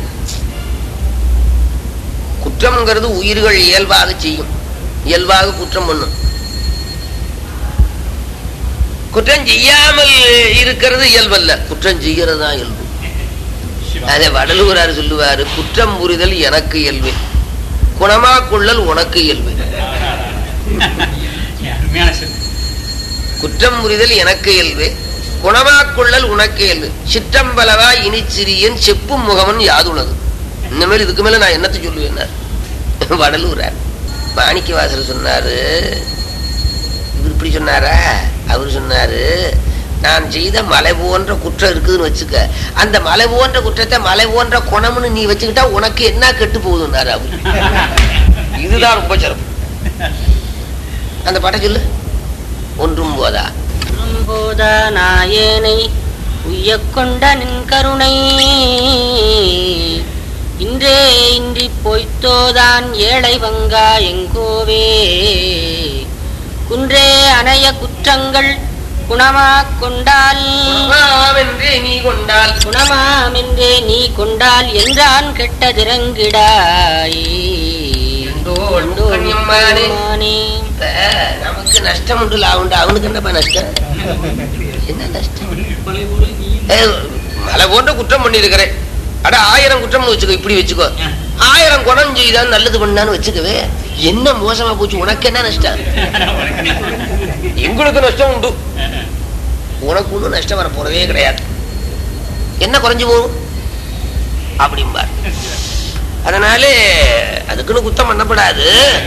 குற்றம்ங்கிறது உயிர்கள் இயல்பாக செய்யும் இயல்பாக குற்றம் பண்ணும் குற்றம் செய்யாமல் இருக்கிறது இயல்பல்ல குற்றம் செய்கிறது தான் இயல்பு அதை வடலூரார் சொல்லுவாரு குற்றம் புரிதல் எனக்கு இயல்பு குணமா கொள்ளல் உனக்கு இயல்பு அருமையான சொல் குற்றம் புரிதல் எனக்கு இயல்பு குணமா கொள்ளல் உனக்கு இயல்பு சிற்றம்பலவா இனி சிறியன் செப்பும் முகமன் யாதுள்ளது இனிமேல் இதுக்கு மேல நான் என்னத்தை சொல்லுவேன் வடலூரார் மாணிக்க வாசல் சொன்னாரு இவர் இப்படி சொன்னாரா அவர் சொன்னாரு நான் செய்த மலை போன்ற குற்றம் இருக்குதுன்னு வச்சுக்க அந்த மலை போன்ற குற்றத்தை மலை போன்ற குணம்னு நீ வச்சுக்கிட்டா உனக்கு என்ன கெட்டு போகுதுன்னாரு அவர் இதுதான் ரொம்ப சிறப்பு அந்த பாட்டை சொல்லு ஒன்றும் போதா போதா நாயேனை உய்யக் கொண்ட நின் கருணை இன்றே இன்றி பொய்த்தோதான் ஏழை வங்கா எங்கோவே குன்றே அணைய குற்றங்கள் குணமாக் கொண்டால் குணமாவென்றே நீ கொண்டால் குணமாமென்றே நீ கொண்டால் என்றான் கெட்டதிரங்கிடாய் எந்தோள் கண்ணியம்மானே. மானே. இப்ப நமக்கு நஷ்டம் உண்டு லாபம் உண்டு அவனுக்கு என்னப்பா நஷ்டம் என்ன நஷ்டம் ஏய், மலை போன்ற குற்றம் பண்ணிருக்கிறேன் அட ஆயிரம் குற்றம் வச்சுக்கோ இப்படி வச்சுக்கோ ஆயிரம் குணம் செய்தான் நல்லது பண்ணான்னு வச்சுக்கவே என்ன மோசமா போச்சு உனக்கு என்ன நஷ்டம் எங்களுக்கு நஷ்டம் உண்டு உனக்கு ஒன்றும் நஷ்டம் வர போறதே கிடையாது என்ன குறைஞ்சு போகும் அப்படிம்பார் அதனாலே அதுக்குன்னு குத்தம் பண்ணப்படாது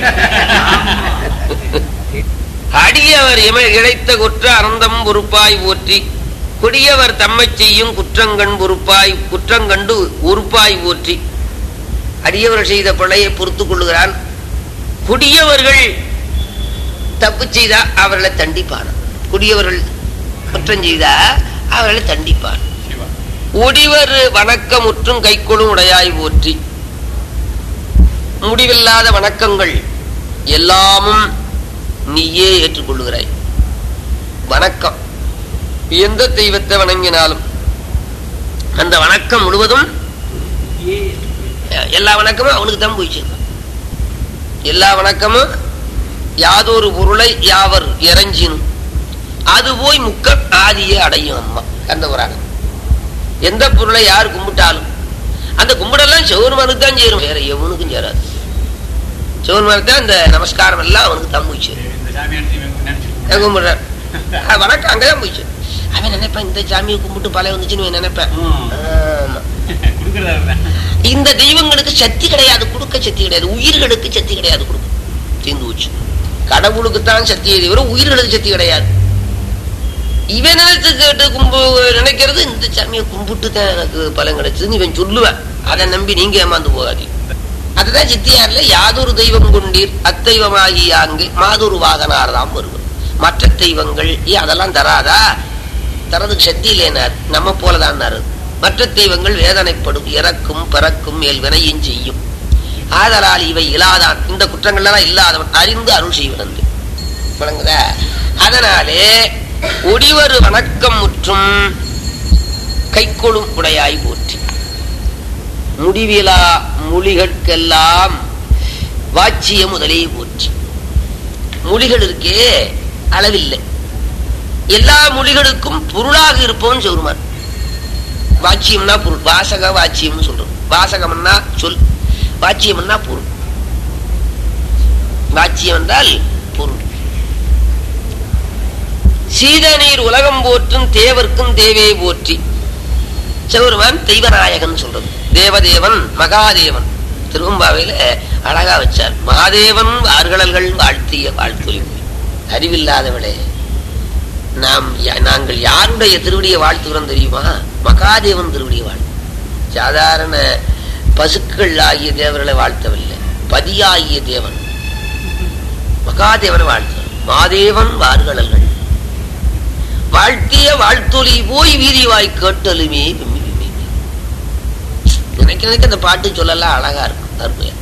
அடியவர் இமை இழைத்த குற்ற அனந்தம் பொறுப்பாய் போற்றி கொடியவர் தம்மை செய்யும் குற்றங்கண் பொறுப்பாய் குற்றங்கண்டு உறுப்பாய் போற்றி அடியவர் செய்த பிழையை பொறுத்துக் கொள்ளுகிறான் கொடியவர்கள் தப்பு செய்தா அவர்களை தண்டிப்பான் கொடியவர்கள் குற்றம் செய்தா அவர்களை தண்டிப்பான் சிவா ஒடிவர் வணக்கமுற்றும் கைக்கொள்ளும் உடையாய் போற்றி முடிவில்லாத வணக்கங்கள் எல்லாமும் நீயே ஏற்றுக்கொள்ளுகிறாய் வணக்கம் எந்த தெய்வத்தை வணங்கினாலும் அந்த வணக்கம் முழுவதும் எல்லா வணக்கமும் அவனுக்கு தான் போய் சேரும் எல்லா வணக்கமும் யாதொரு பொருளை யாவர் இறைஞ்சினும் அது போய் முக்க ஆதியை அடையும் அம்மா அந்த புராணம் எந்த பொருளை யார் கும்பிட்டாலும் அந்த கும்பிடெல்லாம் சிவருமானுக்கு தான் சேரும் வேற எவனுக்கும் சேராது சிவருமானுக்கு தான் இந்த நமஸ்காரம் எல்லாம் அவனுக்கு தான் போய் சேரும் இந்த சாமியார் நினைச்சிருக்கோம் அங்க கும்பிடுறார் அது வணக்கம் அங்கதான் போய் சேரும் அவன் நினைப்பான் இந்த சாமியை கும்பிட்டு பழைய வந்துச்சுன்னு இவன் நினைப்பேன் ம். ஆமா. கொடுக்கறதா இருந்தா. இந்த தெய்வங்களுக்கு சக்தி கிடையாது கொடுக்க சக்தி கிடையாது உயிர்களுக்கு சக்தி கிடையாது கொடுக்க தீர்ந்து போச்சு கடவுளுக்கு தான் சக்தியை தவிர உயிர்களுக்கு சக்தி கிடையாது இவன் நினைத்து கேட்டு கும்பு நினைக்கிறது இந்த சாமியை கும்பிட்டு தான் எனக்கு பலன் கிடைச்சதுன்னு இவன் சொல்லுவேன் அதை நம்பி நீங்க ஏமாந்து போகாதீங்க அதுதான் சித்தியார்ல யாதொரு தெய்வம் கொண்டீர் அத்தெய்வமாகி அங்கு மாதொரு வாகனார் தான் வருவர் மற்ற தெய்வங்கள் ஏன் அதெல்லாம் தராதா தரதுக்கு சக்தி இல்லைனார் நம்ம போலதான் மற்ற தெய்வங்கள் வேதனைப்படும் இறக்கும் பிறக்கும் மேல் வினையும் செய்யும் ஆதலால் இவை இல்லாதான் இந்த குற்றங்கள்லாம் இல்லாதவன் அறிந்து அருள் செய்வன் என்று விளங்குதா அதனாலே ஒடிவரு வணக்கம் முற்றும் கைக்கொளும் உடையாய் போற்றி முடிவிலா மொழிகட்கெல்லாம் வாச்சிய முதலே போற்றி மொழிகள் இருக்கே அளவில்லை எல்லா மொழிகளுக்கும் பொருளாக இருப்பவன் சிவருமான் வாச்சியம்னா பொருள் வாசக வாச்சியம்னு சொல்றோம் வாசகம்னா சொல் வாச்சியம்னா பொருள் வாச்சியம் என்றால் பொருள் சீதநீர் உலகம் போற்றும் தேவர்க்கும் தேவே போற்றி சிவருமான் தெய்வநாயகன் சொல்றது தேவதேவன் மகாதேவன் திருவம்பாவையில அழகா வச்சார் மகாதேவன் ஆர்கடல்கள் வாழ்த்திய வாழ்த்தொலி அறிவில்லாதவளே நாம் யா- நாங்கள் யாருடைய திருவடியை வாழ்த்துகிறோம் தெரியுமா மகாதேவன் திருவடியை வாழ்த்து சாதாரண பசுக்கள் ஆகிய தேவர்களை வாழ்த்தவில்லை பதியாகிய தேவன் மகாதேவனை வாழ்த்து மாதேவன் வார்கடல்கள் வாழ்த்திய வாழ்த்தொலி போய் வீதி வாய் கேட்டலுமே விம்மி விம்மி விம்மி. எனக்கு எனக்கு அந்த பாட்டு சொல்லலாம் அழகா இருக்கும் அருமையா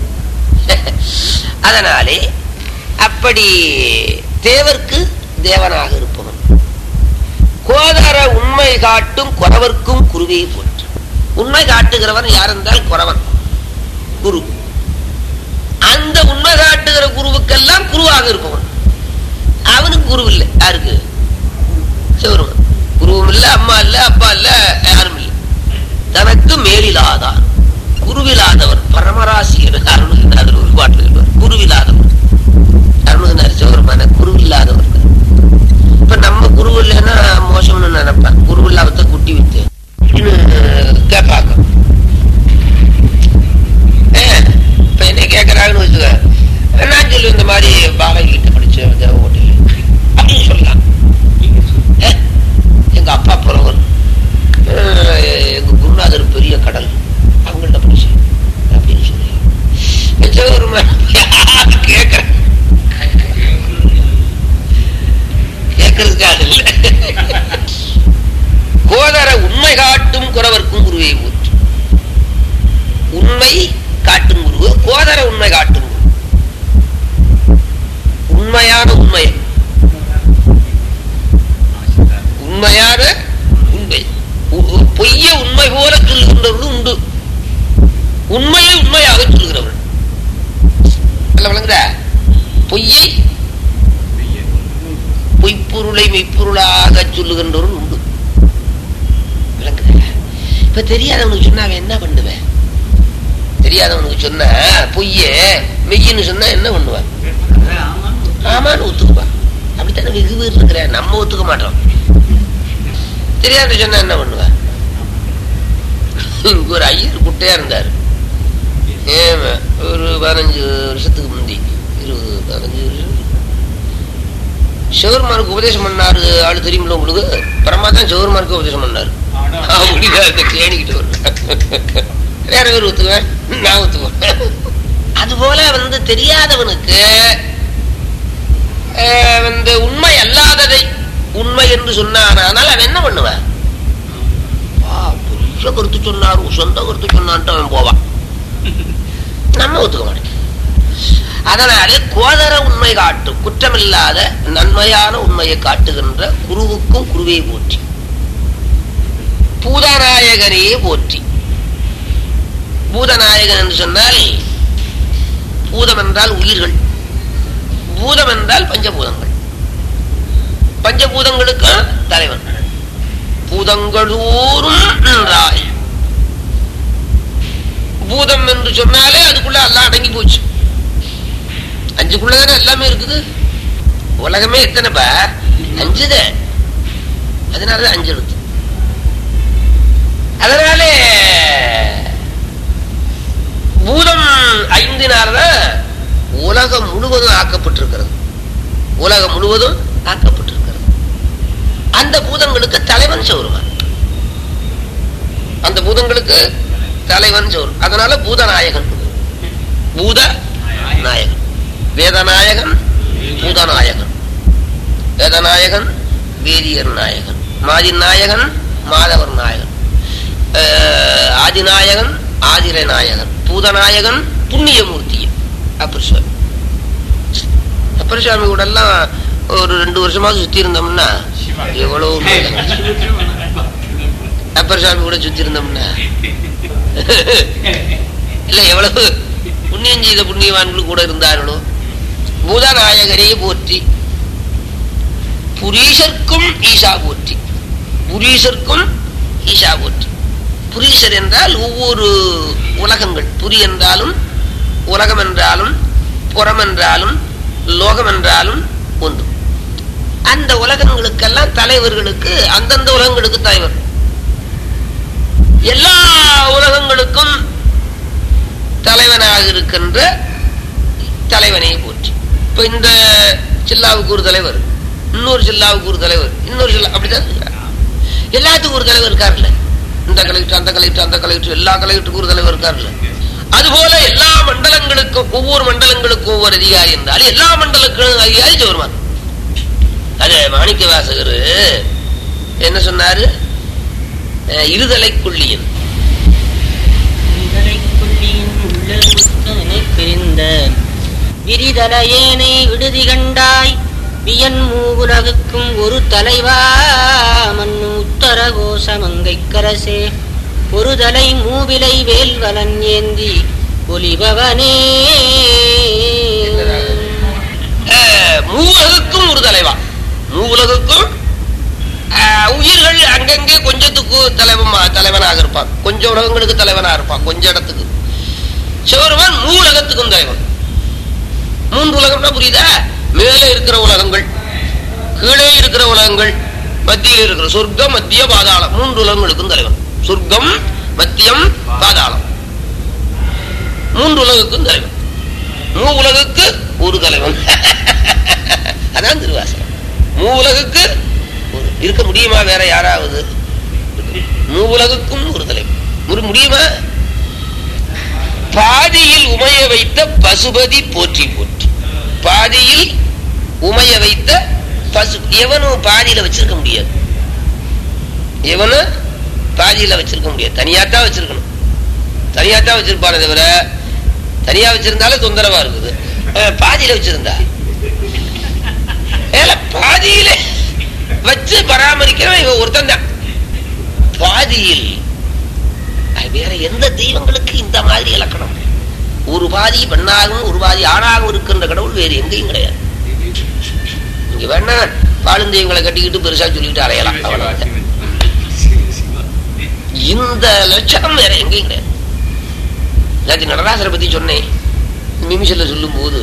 அதனாலே அப்படி தேவர்க்கு தேவனாக இருப்பவன் கோதர உண்மை காட்டும் குறவர்க்கும் குருவே போற்று உண்மை காட்டுகிறவன் யார் என்றால் குறவன் குரு அந்த உண்மை காட்டுகிற குருவுக்கெல்லாம் குருவாக இருப்பவன் அவனுக்கு குரு இல்லை யாருக்கு சிவருமன் குருவும் இல்ல அம்மா இல்ல அப்பா இல்ல யாரும் இல்லை தனக்கு மேலிலாதார் குருவிலாதவர் பரமராசியர் அருணகிரிநாதர் ஒரு பாட்டில் சொல்வார் குருவிலாதவர் அருணகிரிநாதர் சிவருமான குருவில்லாதவர் இப்ப நம்ம குரு இல்லைன்னா மோசம்னு நினைப்பேன் குரு இல்லாத குட்டி வித்து கேட்பாங்க ஏன், இப்ப என்ன கேட்கறாங்கன்னு வச்சுக்க நான் சொல்லு இந்த மாதிரி பாலகி கிட்ட படிச்ச தேவ ஓட்டில் அப்படின்னு சொல்லலாம் ஏ, எங்க அப்பா புறவர் அஹ், எங்க குருநாதர் பெரிய கடல் அவங்கள்ட்ட படிச்சு அப்படின்னு சொல்லி கேட்கற கேட்கறதுக்காக இல்ல கோதர உண்மை காட்டும் குறவர்க்கும் குருவை ஊற்று உண்மை காட்டும் குரு கோதர உண்மை காட்டும் குரு உண்மையான உண்மை உண்மையான உண்மை உ- உ- பொய்ய உண்மை போல சொல்லுகின்றவர்களும் உண்டு உண்மையை உண்மையாக சொல்லுகிறவர்கள் நல்ல விளங்குதா பொய்யை பொய்ப்பொருளை மெய்ப்பொருளாக சொல்லுகின்றவர்கள் உண்டு விளங்குதா இப்ப தெரியாதவனுக்கு சொன்னா அவன் என்ன பண்ணுவேன் தெரியாதவனுக்கு சொன்னா பொய்ய மெய்யின்னு சொன்னா என்ன பண்ணுவான் அதான் ஆமான்னு ஆமான்னு ஒத்துக்குவான் அப்படித்தானே வெகு பேர் இருக்கிறேன் நம்ம ஒத்துக்க மாட்டோம் தெரியாத சொன்னா என்ன பண்ணுவேன் இங்க ஒரு ஐயர் குட்டையா இருந்தாரு ஏமா ஒரு பதினஞ்சு வருஷத்துக்கு முந்தி இருபது பதினஞ்சு வருஷம் சிவருமானுக்கு உபதேசம் பண்ணாரு ஆளு தெரியுமில்ல உங்களுக்கு பரமா தான் சிவருமானுக்கு உபதேசம் பண்ணாரு ஆனா அப்படிதான் இந்த தேடிக்கிட்டு வருவேன் வேற பேர் ஒத்துக்குவேன் நான் ஒத்துக்குவேன் அது போல வந்து தெரியாதவனுக்கு அஹ், வந்து உண்மை அல்லாததை உண்மை என்று சொன்னான் ஆனால் அவன் என்ன பண்ணுவான் ஆ, பெரிய கருத்து சொன்னாரு சொந்த கருத்து சொன்னான்ட்டு அவன் போவான் நம்ம ஒத்துக்க மாட்டேன் அதனாலே கோதர உண்மை காட்டும் குற்றமில்லாத நன்மையான உண்மையை காட்டுகின்ற குருவுக்கும் குருவே போற்றி பூதநாயகனே போற்றி பூதநாயகன் என்று சொன்னால் பூதம் என்றால் உயிர்கள் பூதம் என்றால் பஞ்சபூதங்கள் பஞ்சபூதங்களுக்கு தலைவன் பூதங்களூரும் நின்றாய் பூதம் என்று சொன்னாலே அதுக்குள்ள எல்லாம் அடங்கி போச்சு அஞ்சுக்குள்ளதானே எல்லாமே இருக்குது உலகமே எத்தனைப்பா அஞ்சுதான் அதனாலதான் அஞ்சு எழுத்து அதனாலே பூதம் ஐந்தினால்தான் உலகம் முழுவதும் ஆக்கப்பட்டிருக்கிறது உலகம் முழுவதும் ஆக்கப்பட்டிருக்கிறது அந்த பூதங்களுக்கு தலைவன் சௌருவான் அந்த பூதங்களுக்கு தலைவன் சௌர் அதனால பூதநாயகன் பூத நாயகன் வேதநாயகன் பூதநாயகன் வேதநாயகன் வீரியர் நாயகன் மாதின் நாயகன் மாதவர் நாயகன் அஹ், ஆதிநாயகன் ஆதிரை நாயகன் பூதநாயகன் புண்ணியமூர்த்தி அப்பர் சுவாமி அப்பர் சுவாமி கூட எல்லாம் ஒரு ரெண்டு வருஷமா சுத்தி இருந்தோம்னா எவ்வளவு அப்பர் சுவாமி கூட சுத்தி இருந்தோம்னா இல்ல எவ்வளவு புண்ணியம் செய்த புண்ணியவான்கள் கூட இருந்தார்களோ பூதநாயகரே போற்றி புரீஷர்க்கும் ஈஷா போற்றி புரீஷர்க்கும் ஈஷா போற்றி புரீஷர் என்றால் ஒவ்வொரு உலகங்கள் புரி என்றாலும் உலகம் என்றாலும் புறம் என்றாலும் லோகம் என்றாலும் ஒன்று அந்த உலகங்களுக்கெல்லாம் தலைவர்களுக்கு அந்தந்த உலகங்களுக்கு தலைவர் எல்லா உலகங்களுக்கும் தலைவனாக இருக்கின்ற தலைவனை போற்றி இப்ப இந்த சில்லாவுக்கு ஒரு தலைவர் இன்னொரு சில்லாவுக்கு ஒரு தலைவர் இன்னொரு சில்லா அப்படிதான் இருக்கிறார். எல்லாத்துக்கும் ஒரு தலைவர் இருக்காருல்ல இந்த கலெக்டர் அந்த கலெக்டர் அந்த கலெக்டர் எல்லா கலெக்டருக்கும் ஒரு தலைவர் இருக்காருல்ல அதுபோல எல்லா மண்டலங்களுக்கும் ஒவ்வொரு மண்டலங்களுக்கும் ஒவ்வொரு அதிகாரி என்றால் எல்லா மண்டலங்களுக்கும் அதிகாரி வருவான் அது மாணிக்க வாசகர் என்ன சொன்னாரு அஹ் இருதலை கொள்ளியன் கொள்ளியின் உள்ள முத்தனை பிரிந்த விரிதலையேனை விடுதி கண்டாய் வியன் மூவுலகுக்கும் ஒரு தலைவா மன்னு உத்தர கோசமங்கைக்கரசே ஒரு தலை மூவிலை வேல்வலன் ஏந்தி ஒலிபவனே அஹ் மூவுலகுக்கும் ஒரு தலைவா மூவுலகுக்கும் அஹ், உயிர்கள் அங்கங்கே கொஞ்சத்துக்கு தலைவன் தலைவனாக இருப்பான் கொஞ்சம் உலகங்களுக்கு தலைவனாக இருப்பான் கொஞ்ச இடத்துக்கு சிவருமான் மூவுலகத்துக்கும் தலைவன் மூன்று உலகம்னா புரியுதா மேலே இருக்கிற உலகங்கள் கீழே இருக்கிற உலகங்கள் மத்தியில் இருக்கிற சொர்க்கம் மத்திய பாதாளம் மூன்று உலகங்களுக்கும் தலைவன் சொர்க்கம் மத்தியம் பாதாளம் மூன்று உலகுக்கும் தலைவன் மூ உலகுக்கு ஒரு தலைவன் அதான் திருவாசகம் மூ உலகுக்கு ஒரு- இருக்க முடியுமா வேற யாராவது மூ உலகுக்கும் ஒரு தலைவன் ஒரு முடியுமா பாதியில் உமைய வைத்த பசுபதி போற்றி போற்றி பாதியில் உமைய வைத்த பசு எவனும் பாதியில வச்சிருக்க முடியாது எவனும் பாதியில வச்சிருக்க முடியாது தனியாத்தான் வச்சிருக்கணும் தனியாத்தான் வச்சிருப்பானே தவிர தனியா வச்சிருந்தாலும் தொந்தரவா இருக்குது அஹ், பாதியில வச்சிருந்தா ஏல பாதியில வச்சு பராமரிக்கிறவன் இவன் ஒருத்தன் தான் பாதியில் அது வேற எந்த தெய்வங்களுக்கு இந்த மாதிரி இலக்கணம் ஒரு பாதி பெண்ணாகவும் ஒரு பாதி ஆணாகவும் இருக்கின்ற கடவுள் வேறு எங்கேயும் கிடையாது இங்க வேணா பாலுந்தெய்வங்களை கட்டிக்கிட்டு பெருசா சொல்லிட்டு அலையலாம் அவ்வளவுதான் இந்த லட்சணம் வேற எங்கேயும் கிடையாது நேற்று நடராசரை பத்தி சொன்னேன் மிமிஷல்ல சொல்லும் போது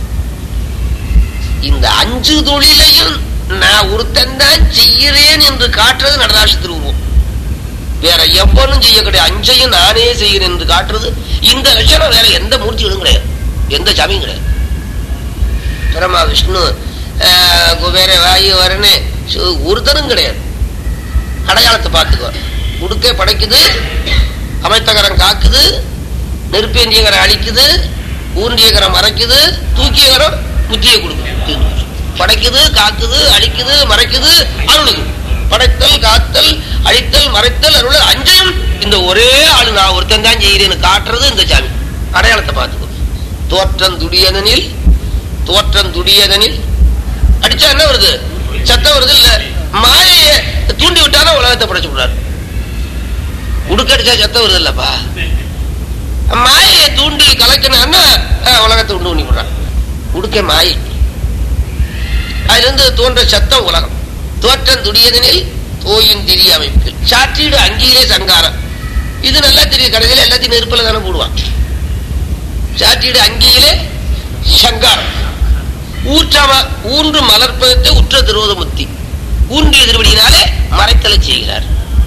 இந்த அஞ்சு தொழிலையும் நான் ஒருத்தன் தான் செய்கிறேன் என்று காட்டுறது நடராச திருவுருவம் வேற எவனும் செய்ய கிடையாது அஞ்சையும் நானே செய்கிறேன் என்று காட்டுறது இந்த லட்சணம் வேற எந்த மூர்த்திகளும் கிடையாது எந்த சாமியும் கிடையாது பிரமா விஷ்ணு ஆஹ், குபேர வாயு வரனே ஒருத்தரும் கிடையாது அடையாளத்தை பார்த்துக்கோ உடுக்கை படைக்குது அமைத்தகரம் காக்குது நெருப்பேந்தியகரம் அழிக்குது ஊன்றியகரம் மறைக்குது தூக்கியகரம் புத்தியை கொடுக்குது தீர்ந்து போச்சு. படைக்குது காக்குது அழிக்குது மறைக்குது அருளுது படைத்தல் காத்தல் அழித்தல் மறைத்தல் அருள் அஞ்சையும் இந்த ஒரே ஆளு நான் ஒருத்தன் தான் செய்கிறேன்னு காட்டுறது இந்த சாமி அடையாளத்தை பார்த்துக்கோ தோற்றம் துடியதனில் தோற்றம் துடியதனில் அடிச்சா என்ன வருது சத்தம் வருது இல்ல மாயையை தூண்டி விட்டானா உலகத்தை படைச்சு விடுறாரு உடுக்கடிச்சா சத்தம் வருது இல்லப்பா மாயையை தூண்டி கலக்கினான்னா அஹ், உலகத்தை உண்டு பண்ணி விடுறான் உடுக்க மாயை அதுல இருந்து தோன்ற சத்தம் உலகம் தோற்றம் துடியதனில் தோயின் திரி அமைப்பில் சாற்றீடு அங்கீரே சங்காரம் இது நல்லா தெரியும் கடைசியில எல்லாத்தையும் நெருப்பில் தானே போடுவான் சாற்றீடு அங்கியிலே சங்காரம் ஊற்றம ஊன்று மலர்ப்பதத்தை உற்ற திருவோத முத்தி ஊன்றிய திருவடியினாலே மறைத்தலை செய்கிறார்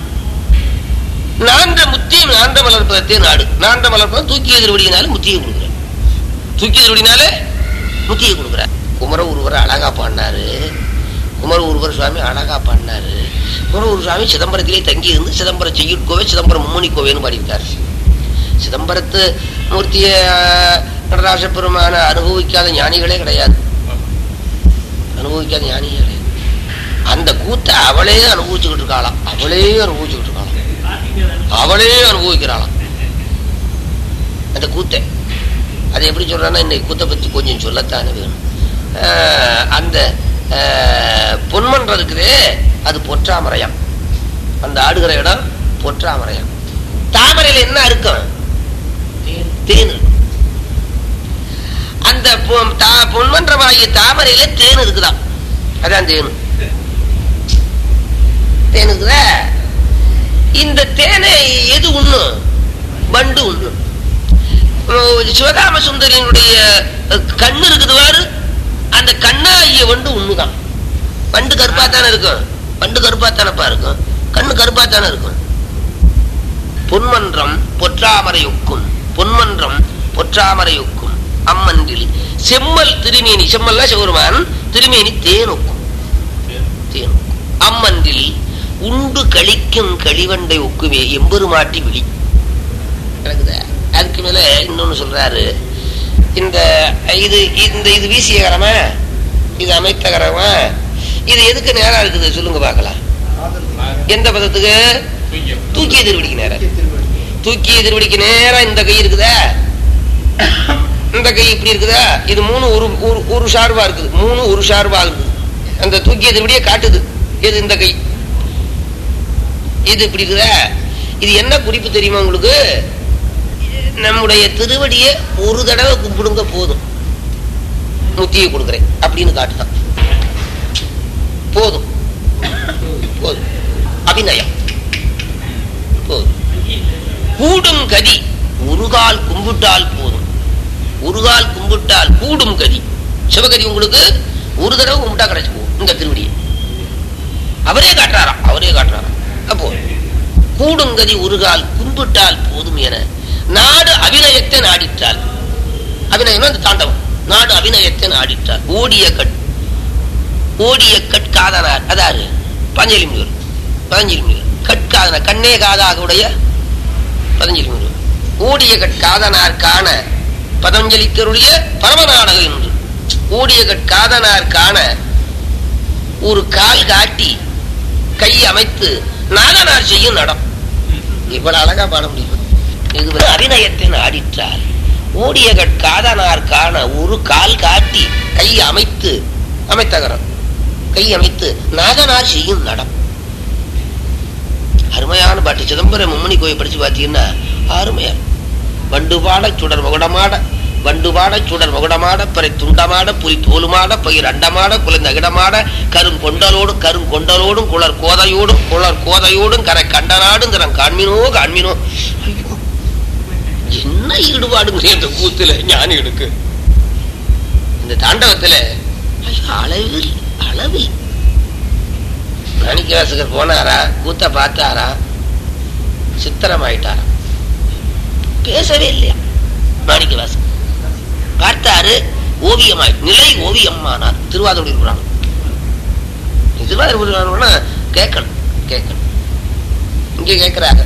நான்ற முத்தியும் நான்ற மலர்ப்பதத்தே நாடு நான்ற மலர்ப்பதம் தூக்கிய திருவடியினால முத்தியை கொடுக்குறார் தூக்கிய திருவடினாலே முத்தியை கொடுக்குறார் குமர ஒருவர் அழகா பாடினாரு குமர ஒருவர் சுவாமி அழகா பாடினாரு குமர ஒரு சுவாமி சிதம்பரத்திலே தங்கி இருந்து சிதம்பரம் செய்யுட்கோவை சிதம்பரம் மும்மணி கோவைன்னு பாடியிருக்காரு சிதம்பரத்து மூர்த்திய நடராஜ பெருமான அனுபவிக்காத ஞானிகளே கிடையாது அனுபவிக்காத ஞானிகளே கிடையாது அந்த கூத்தை அவளே அனுபவிச்சுக்கிட்டு இருக்காளாம் அவளே அனுபவிச்சுக்கிட்டு இருக்காளாம் அவளே அனுபவிக்கிறாளாம் அந்த கூத்தை அது எப்படி சொல்றான்னா இன்னைக்கு கூத்தை பத்தி கொஞ்சம் சொல்லத்தானே வேணும் ஆஹ் அந்த ஆஹ் பொன்மன்றம் இருக்குதே அது பொற்றாமரையாம் அந்த ஆடுகிற இடம் பொற்றாமரையாம் தாமரையில என்ன இருக்கும் தேன் இருக்கும் அந்த பொ- தா- பொன்மன்றமாகிய தாமரையில தேன் இருக்குதாம் அதான் தேன் தேன் இருக்குதா இந்த தேனை எது உண்ணும் வண்டு உண்ணும் உம், சிவகாம சுந்தரியினுடைய அஹ், கண்ணு இருக்குது பாரு அந்த கண்ணாகிய வண்டு உண்ணுதான் வண்டு கருப்பாத்தானே இருக்கும் வண்டு கருப்பாத்தானப்பா இருக்கும் கண்ணு கருப்பாத்தானே இருக்கும் பொன்மன்றம் பொற்றாமரையொக்கும் பொன்மன்றம் பொற்றாமரையொக்கும் அம்மன்றில் செம்மல் திருமேனி செம்மல்னா சிவருமான் திருமேனி தேனொக்கும் தேனொக்கும் அம்மன்றில் உண்டு கழிக்கும் களிவண்டை ஒக்குமே எம்பெருமாட்டி விழி கிடக்குதா அதுக்கு மேல இன்னொன்னு சொல்றாரு இந்த இது இந்த இது வீசியகரமா இது அமைத்தகரமா இது எதுக்கு நேரா இருக்குது சொல்லுங்க பார்க்கலாம் எந்த பதத்துக்கு தூக்கிய திருவடிக்கு நேரா தூக்கிய திருவடிக்கு நேரா இந்த கை இருக்குதா இந்த கை இப்படி இருக்குதா இது மூணு ஒரு ஒரு- ஒரு சார்பா இருக்குது மூணு ஒரு சார்பா இருக்குது அந்த தூக்கிய திருவடியை காட்டுது எது இந்த கை இது இப்படி இருக்குதா இது என்ன குறிப்பு தெரியுமா உங்களுக்கு நம்முடைய திருவடியை ஒரு தடவை கும்பிடுங்க போதும் முத்தியை கொடுக்குறேன் அப்படின்னு காட்டுதான் போதும் போதும் அபிநயம் போதும் கூடும் கதி ஒரு கால் கும்பிட்டால் போதும் ஒரு கால் கும்பிட்டால் கூடும் கதி சிவகதி உங்களுக்கு ஒரு தடவை கும்பிட்டா கிடைச்சு போகும் இந்த திருவடியை அவரே காட்டுறாராம் அவரே காட்டுறாராம் அப்போ கூடுங்கதி ஒரு கால் கும்பிட்டால் போதும் என நாடு அபிநயத்தை நாடிட்டால் அபிநயம் அந்த தாண்டவம் நாடு அபிநயத்தை நாடிட்டார் ஓடிய கட் ஓடிய கட்காதனார் அதாரு பஞ்சலி முனிவர் பதஞ்சலி முனிவர் கட்காதனார் கண்ணே காதாக உடைய பதஞ்சலி முனிவர் ஓடிய கட்காதனார் காண பதஞ்சலிக்கருடைய பரமநாடகம் என்று ஓடிய கட்காதனார் காண ஒரு கால் காட்டி கை அமைத்து நாகனார் செய்யும் நடம் இவ்வளவு அழகா பாட முடியும் இது வந்து அபிநயத்தின் ஆடிற்றார் ஓடிய காதனார் காண ஒரு கால் காட்டி கை அமைத்து அமைத்தகரம் கை அமைத்து நாகனார் செய்யும் நடம் அருமையான பாட்டு சிதம்பரம் மும்மணி கோயில் படிச்சு பார்த்தீங்கன்னா அருமையா வண்டு பாட சுடர் முகடமாட வண்டு பாட சுடர் முகடமாட பிறை துண்டமாட புலி தோலுமாட பயிர் அண்டமாட குழந்தை அகிடமாட கருங்கொண்டலோடும் கருங்கொண்டலோடும் குளர் கோதையோடும் குளர் கோதையோடும் கரை கண்டனாடும் கரம் காண்மினோ காண்மினோ ஐயோ என்ன ஈடுபாடுங்க இந்த கூத்துல ஞானிகளுக்கு இந்த தாண்டவத்துல ஐயோ, அளவில் அளவில் மாணிக்கவாசகர் போனாரா கூத்த பார்த்தாரா சித்திரமாயிட்டாரா பேசவே இல்லையா மாணிக்கவாசகர் பார்த்தாரு ஓவியமாய் நிலை ஓவியமானார் திருவாதிரை புராணம் திருவாதிரை புராணம்னா கேட்கணும் கேட்கணும் இங்க கேட்கிறாங்க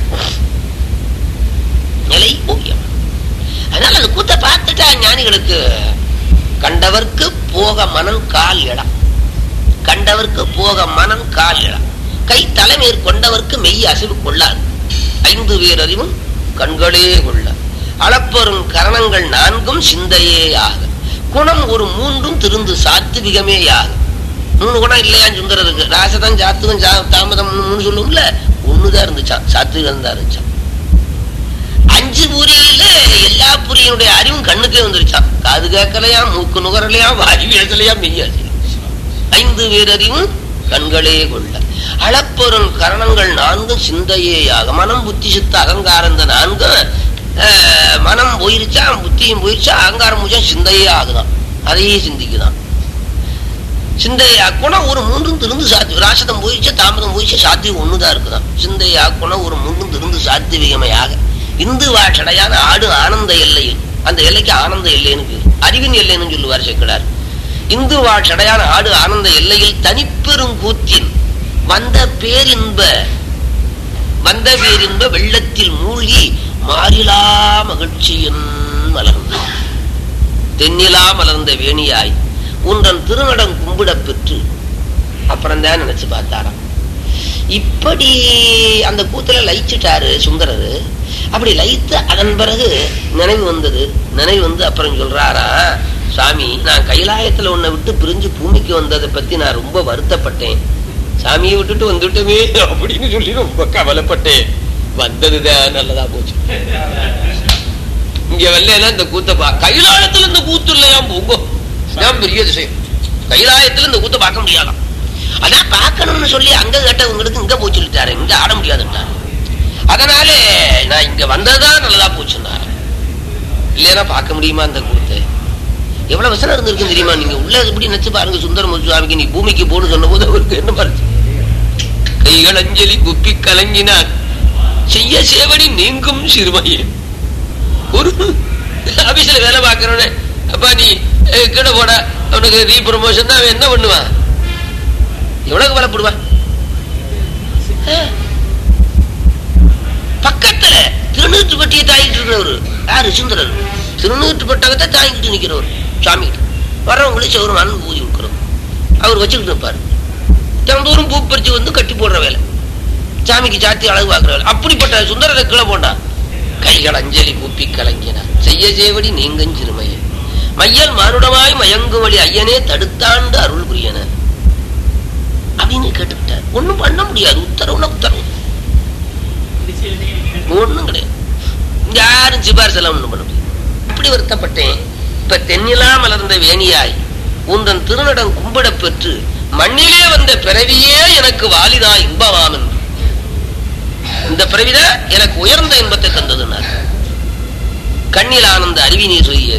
நிலை ஓவியம் அதனால அந்த கூத்த பார்த்துட்டா ஞானிகளுக்கு கண்டவர்க்கு போக மனம் கால் இடம் கண்டவர்க்கு போக மனம் கால் இடம் கை தலைமையர் கொண்டவர்க்கு மெய் அசைவு கொள்ளாது ஐந்து பேரறிவும் கண்களே கொள்ள அளப்பெறும் கரணங்கள் நான்கும் சிந்தையேயாக குணம் ஒரு மூன்றும் திருந்து சாத்விகமேயாக மூணு குணம் இல்லையான்னு சுந்தரருக்கு ராசதம் சாத்துவம் சா- தாமதம் மூணு சொல்லுவோம்ல ஒண்ணுதான் இருந்துச்சான் சாத்விகம் தான் இருந்துச்சான் அஞ்சு புரியில எல்லா புரியினுடைய அறிவும் கண்ணுக்கே வந்துருச்சான் காது கேட்கலையா மூக்கு நுகரலையா வாய் பேசலையா மெய்யாச்சு ஐந்து பேரறிவும் கண்களே கொள்ள அளப்பெறும் கரணங்கள் நான்கும் சிந்தையேயாக மனம் புத்தி சித்த அகங்காரம் இந்த நான்கும் ஆஹ், மனம் போயிருச்சா புத்தியும் போயிருச்சா அகங்காரம் போச்சா சிந்தையே ஆகுதான் அதையே சிந்திக்குதான் சிந்தை ஆக்கணும் ஒரு மூன்றும் திருந்து சாத்தி ராசதம் போயிடுச்சு தாமதம் போயிடுச்சு சாத்தியம் ஒண்ணுதான் இருக்குதான் சிந்தை ஆக்கணும் ஒரு மூன்றும் திருந்து சாத்திவிகமையாக இந்து வாஷடையான ஆடு ஆனந்த எல்லையில் அந்த எல்லைக்கு ஆனந்த எல்லைன்னு பேரு. அறிவின் எல்லைன்னு சொல்லுவார் செக்கிடார் இந்து வாஷடையான ஆடு ஆனந்த எல்லையில் தனிப்பெரும் கூத்தின் வந்த பேரின்ப வந்த பேரின்ப வெள்ளத்தில் மூழ்கி மாறிலா மகிழ்ச்சியின் மலர்ந்து தென்னிலா மலர்ந்த வேணியாய் உன்றன் திருநடம் கும்பிடப் பெற்று அப்புறம் தான் நினைச்சு பார்த்தாராம் இப்படி அந்த கூத்துல லயிச்சிட்டாரு சுந்தரரு அப்படி லயித்து அதன் பிறகு நினைவு வந்தது நினைவு வந்து அப்புறம் சொல்றாரா சாமி நான் கைலாயத்துல உன்னை விட்டு பிரிஞ்சு பூமிக்கு வந்ததை பத்தி நான் ரொம்ப வருத்தப்பட்டேன் சாமியை விட்டுட்டு வந்துட்டோமே அப்படின்னு சொல்லி ரொம்ப கவலைப்பட்டேன் வந்ததுதான் நல்லதா போச்சு இங்க வரலன்னா இந்த கூத்த பா கைலாயத்துல இந்த கூத்து இல்லையா போங்க இதான் பெரிய விஷயம் கைலாயத்துல இந்த கூத்த பார்க்க முடியாதாம் அதான் பார்க்கணும்னு சொல்லி அங்க கேட்டவங்களுக்கு இங்க போய் சொல்லிட்டாரு இங்க ஆட முடியாதுன்றாரு அதனால நான் இங்க வந்ததுதான் நல்லதா போச்சுன்னாரு இல்லைன்னா பார்க்க முடியுமா அந்த கூத்து எவ்வளவு வசனம் இருந்திருக்கு தெரியுமா நீங்க உள்ள இப்படி நினைச்சு பாருங்க சுந்தரமு சுவாமிக்கு நீ பூமிக்கு போன்னு சொன்ன போது அவருக்கு என்ன பாருச்சு கைகள் அஞ்சலி குப்பி கலங்கினார் செய்ய சேவடி நீங்கும் சிறுமையே ஒரு ஆபீஸ்ல வேலை பார்க்கறவனே அப்பா நீ அஹ், கீழே போட அவனுக்கு ரீ ப்ரொமோஷன் தான் அவன் என்ன பண்ணுவான் எவ்வளவு கவலைப்படுவான் அஹ். பக்கத்துல திருநூற்றுப்பட்டியை தாங்கிட்டு இருக்கிறவர் யாரு சுந்தரர் திருநூற்றுப்பட்டகத்தை தாங்கிட்டு நிக்கிறவர் சாமி வர்றவங்களே சிவருமானு பூஜை கொடுக்குறோம் அவர் வச்சுக்கிட்டு இருப்பாரு தினந்தோறும் பூ பறிச்சு வந்து கட்டி போடுற வேலை சாமிக்கு சாத்தி அழகு பார்க்குற வேலை அப்படிப்பட்ட சுந்தரரை கீழே போட்டான் கைகள் அஞ்சலி கூப்பி கலங்கினார் செய்ய சேவடி நீங்கஞ் சிறுமையே மையல் மானுடமாய் மயங்கும் வழி ஐயனே தடுத்தாண்டு அருள் புரியன அப்படின்னு கேட்டுக்கிட்டார் ஒண்ணும் பண்ண முடியாது உத்தரவுனா உத்தரவு ஒண்ணும் கிடையாது இங்க யாரும் சிபாரிசு எல்லாம் ஒண்ணும் பண்ண முடியாது இப்படி வருத்தப்பட்டேன் இப்ப தென்னிலா மலர்ந்த வேணியாய் உந்தன் திருநடம் கும்பிடப் பெற்று மண்ணிலே வந்த பிறவியே எனக்கு வாலிதா இன்பமாம் என்று இந்த பிறவித எனக்கு உயர்ந்த இன்பத்தை தந்ததுன்னார் கண்ணில் ஆனந்த அருவினி சொல்லிய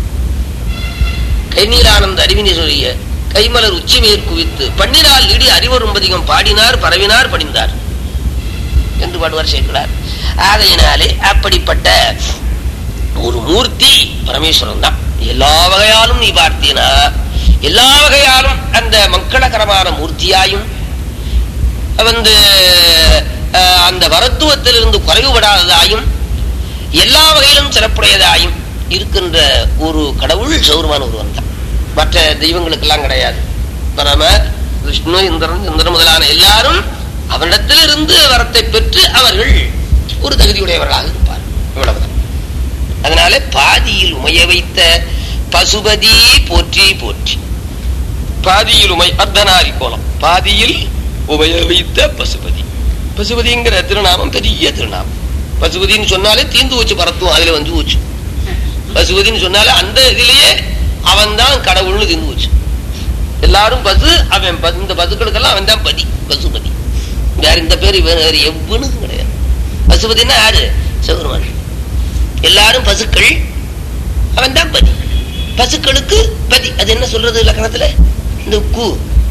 கண்ணீர் ஆனந்த அருவினி சொல்லிய கைமலர் உச்சி மேற் குவித்து பன்னிரால் இடி அறிவரும் பதிகம் பாடினார் பரவினார் பணிந்தார் என்று பாடுவார் சேர்க்கிறார் ஆகையினாலே அப்படிப்பட்ட ஒரு மூர்த்தி பரமேஸ்வரன் தான் எல்லா வகையாலும் நீ பார்த்தீனா எல்லா வகையாலும் அந்த மங்களகரமான மூர்த்தியாயும் வந்து அஹ், அந்த வரத்துவத்திலிருந்து குறைவுபடாததாயும் எல்லா வகையிலும் சிறப்புடையதாயும் இருக்கின்ற ஒரு கடவுள் சௌரமான ஒருவன் தான் மற்ற தெய்வங்களுக்கெல்லாம் கிடையாது பரம விஷ்ணு இந்திரன் இந்திரன் முதலான எல்லாரும் அவனிடத்திலிருந்து வரத்தை பெற்று அவர்கள் ஒரு தகுதியுடையவர்களாக இருப்பார் இவ்வளவுதான் அதனால பாதியில் உமைய வைத்த பசுபதி போற்றி போற்றி பாதியில் உமை அர்த்தநாரி கோலம் பாதியில் உமைய வைத்த பசுபதி பசுபதிங்கிற திருநாமம் பெரிய திருநாமம் பசுபதின்னு சொன்னாலே தீந்து வச்சு பரத்தும் அதுல வந்து போச்சு பசுபதின்னு சொன்னாலே அந்த இதுலயே அவன் தான் கடவுள்னு தீந்து போச்சு எல்லாரும் பசு அவன் பசு இந்த பசுக்களுக்கெல்லாம் அவன் தான் பதி பசுபதி வேற இந்த பேரு வேற வேற எவ்வளவு கிடையாது பசுபதினா யாரு சிவருமான் எல்லாரும் பசுக்கள் அவன் தான் பதி பசுக்களுக்கு பதி அது என்ன சொல்றது இலக்கணத்துல இந்த கு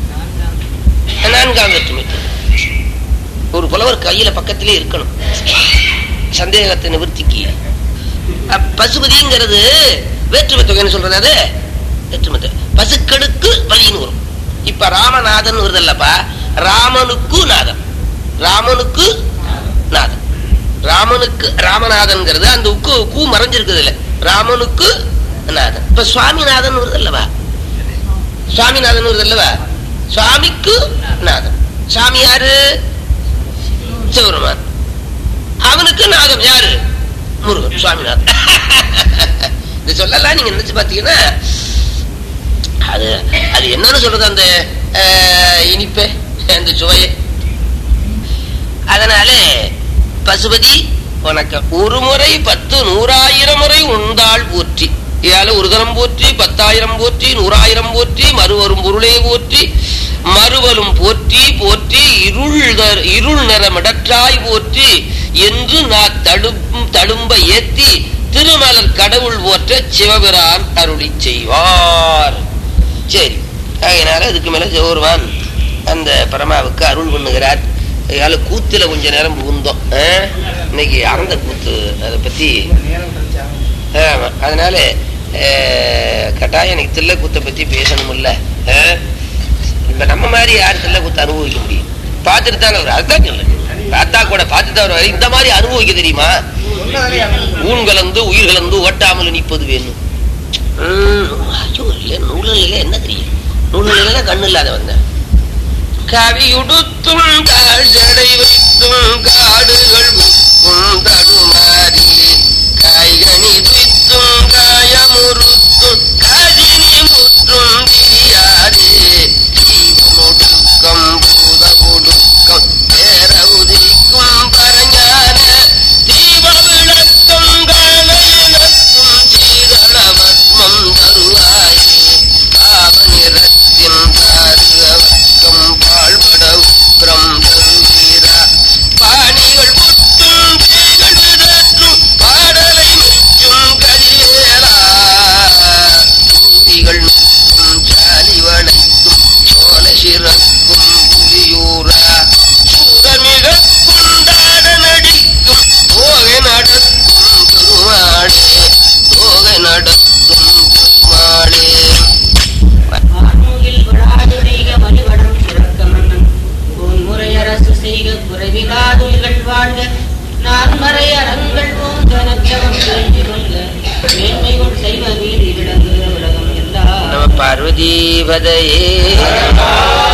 நான்காம் வேற்றுமை ஒரு புலவர் கையில பக்கத்திலே இருக்கணும் சந்தேகத்தை நிவர்த்திக்கு அப் பசுபதிங்கிறது வேற்றுமை தொகைன்னு சொல்றது அது வேற்றுமை தொகை பசுக்களுக்கு பதின்னு வரும் இப்ப ராமநாதன் வருதல்லப்பா ராமனுக்கு நாதன் ராமனுக்கு நாதன் ராமனுக்கு ராமநாதன்ங்கிறது அந்த உக்கு கூ மறைஞ்சிருக்குது இல்ல ராமனுக்கு நாதன் இப்ப சுவாமிநாதன் வருது அல்லவா சுவாமிநாதன் வருது அல்லவா சுவாமிக்கு நாதன் சாமி யாரு சிவருமான் அவனுக்கு நாதம் யாரு முருகன் சுவாமிநாதன் இது சொல்லலாம் நீங்க நினைச்சு பாத்தீங்கன்னா அது அது என்னன்னு சொல்றது அந்த அஹ், இனிப்பே அந்த சுவையே அதனாலே பசுபதி வணக்கம் ஒரு முறை பத்து நூறாயிரம் முறை உண்டாள் போற்றி இதால ஒரு தரம் போற்றி பத்தாயிரம் போற்றி நூறாயிரம் போற்றி மறுவரும் பொருளே போற்றி மறுவலும் போற்றி போற்றி இருள் நர- இருள் நிறமிடற்றாய் போற்றி என்று நான் தழும் தழும்ப ஏத்தி திருமலர் கடவுள் போற்ற சிவபிரான் அருளி செய்வார் சரி ஆகையினால அதுக்கு மேல ஜோர்வான் அந்த பரமாவுக்கு அருள் பண்ணுகிறார் அதனால கூத்துல கொஞ்ச நேரம் புகுந்தோம் ஆ? இன்னைக்கு அறந்த கூத்து அதை பத்தி ஆமா அதனால அஹ், கட்டாயம் எனக்கு தில்லை கூத்தை பத்தி பேசணும்ல ஆ? இப்ப நம்ம மாதிரி யார் தில்லை கூத்து அனுபவிக்க முடியும் பார்த்துட்டு தானே அவர் அதுதான் சொல்ல பார்த்தா கூட பார்த்து தான் அவர் இந்த மாதிரி அனுபவிக்க தெரியுமா ஊன் கலந்து உயிர் கலந்து ஓட்டாமல் நிற்பது வேணும் உம், ஐயோ இல்ல நூலில் என்ன தெரியும் நூலில் கண்ணு இல்லாத வந்தேன் கவியுடுத்தும் காழ்ஜடை வைத்தும் காடுகள் உக்கும் தடுமாறி காய்கனி துய்த்தும் காயமுறுத்தும் காதினி முற்றும் திரியாதே ஜீவனொடுக்கம் பூத ஒடுக்கம் பேர உதிக்கும் பரஞான தீப விளக்கம் காண இழக்கும் சீதளவத்மம் தருவாயே பாவநிறத்தின் தாருவக்கம் பாழ்பட உக்ரம் தருவீரா பாணிகள் முட்டும் பேய்கள் விதற்றும் பாடலை மிச்சும் கலிவேலா தூவிகள் நுட்டும் சாலி வளைக்கும் சோல சிறக்கும் புலியூரா சூரமிக குண்டாட நடிக்கும் தோகை நடத்தும் பெருமாளே தோகை நடத்தும் பெருமாளே வான்முகில் விழாது செய்க மணிவடம் சிறக்க மன்னன் பொன்முறை அரசு செய்க குறைவிலாதுகள் வாழ்க நான்மறை அறங்கள் போன்ற நச்சகம் தெரிஞ்சு கொள்ள மேன்மைகள் செய்வ நீதி விளங்குகிற உலகம் எல்லாம் நம பார்வதி பதையே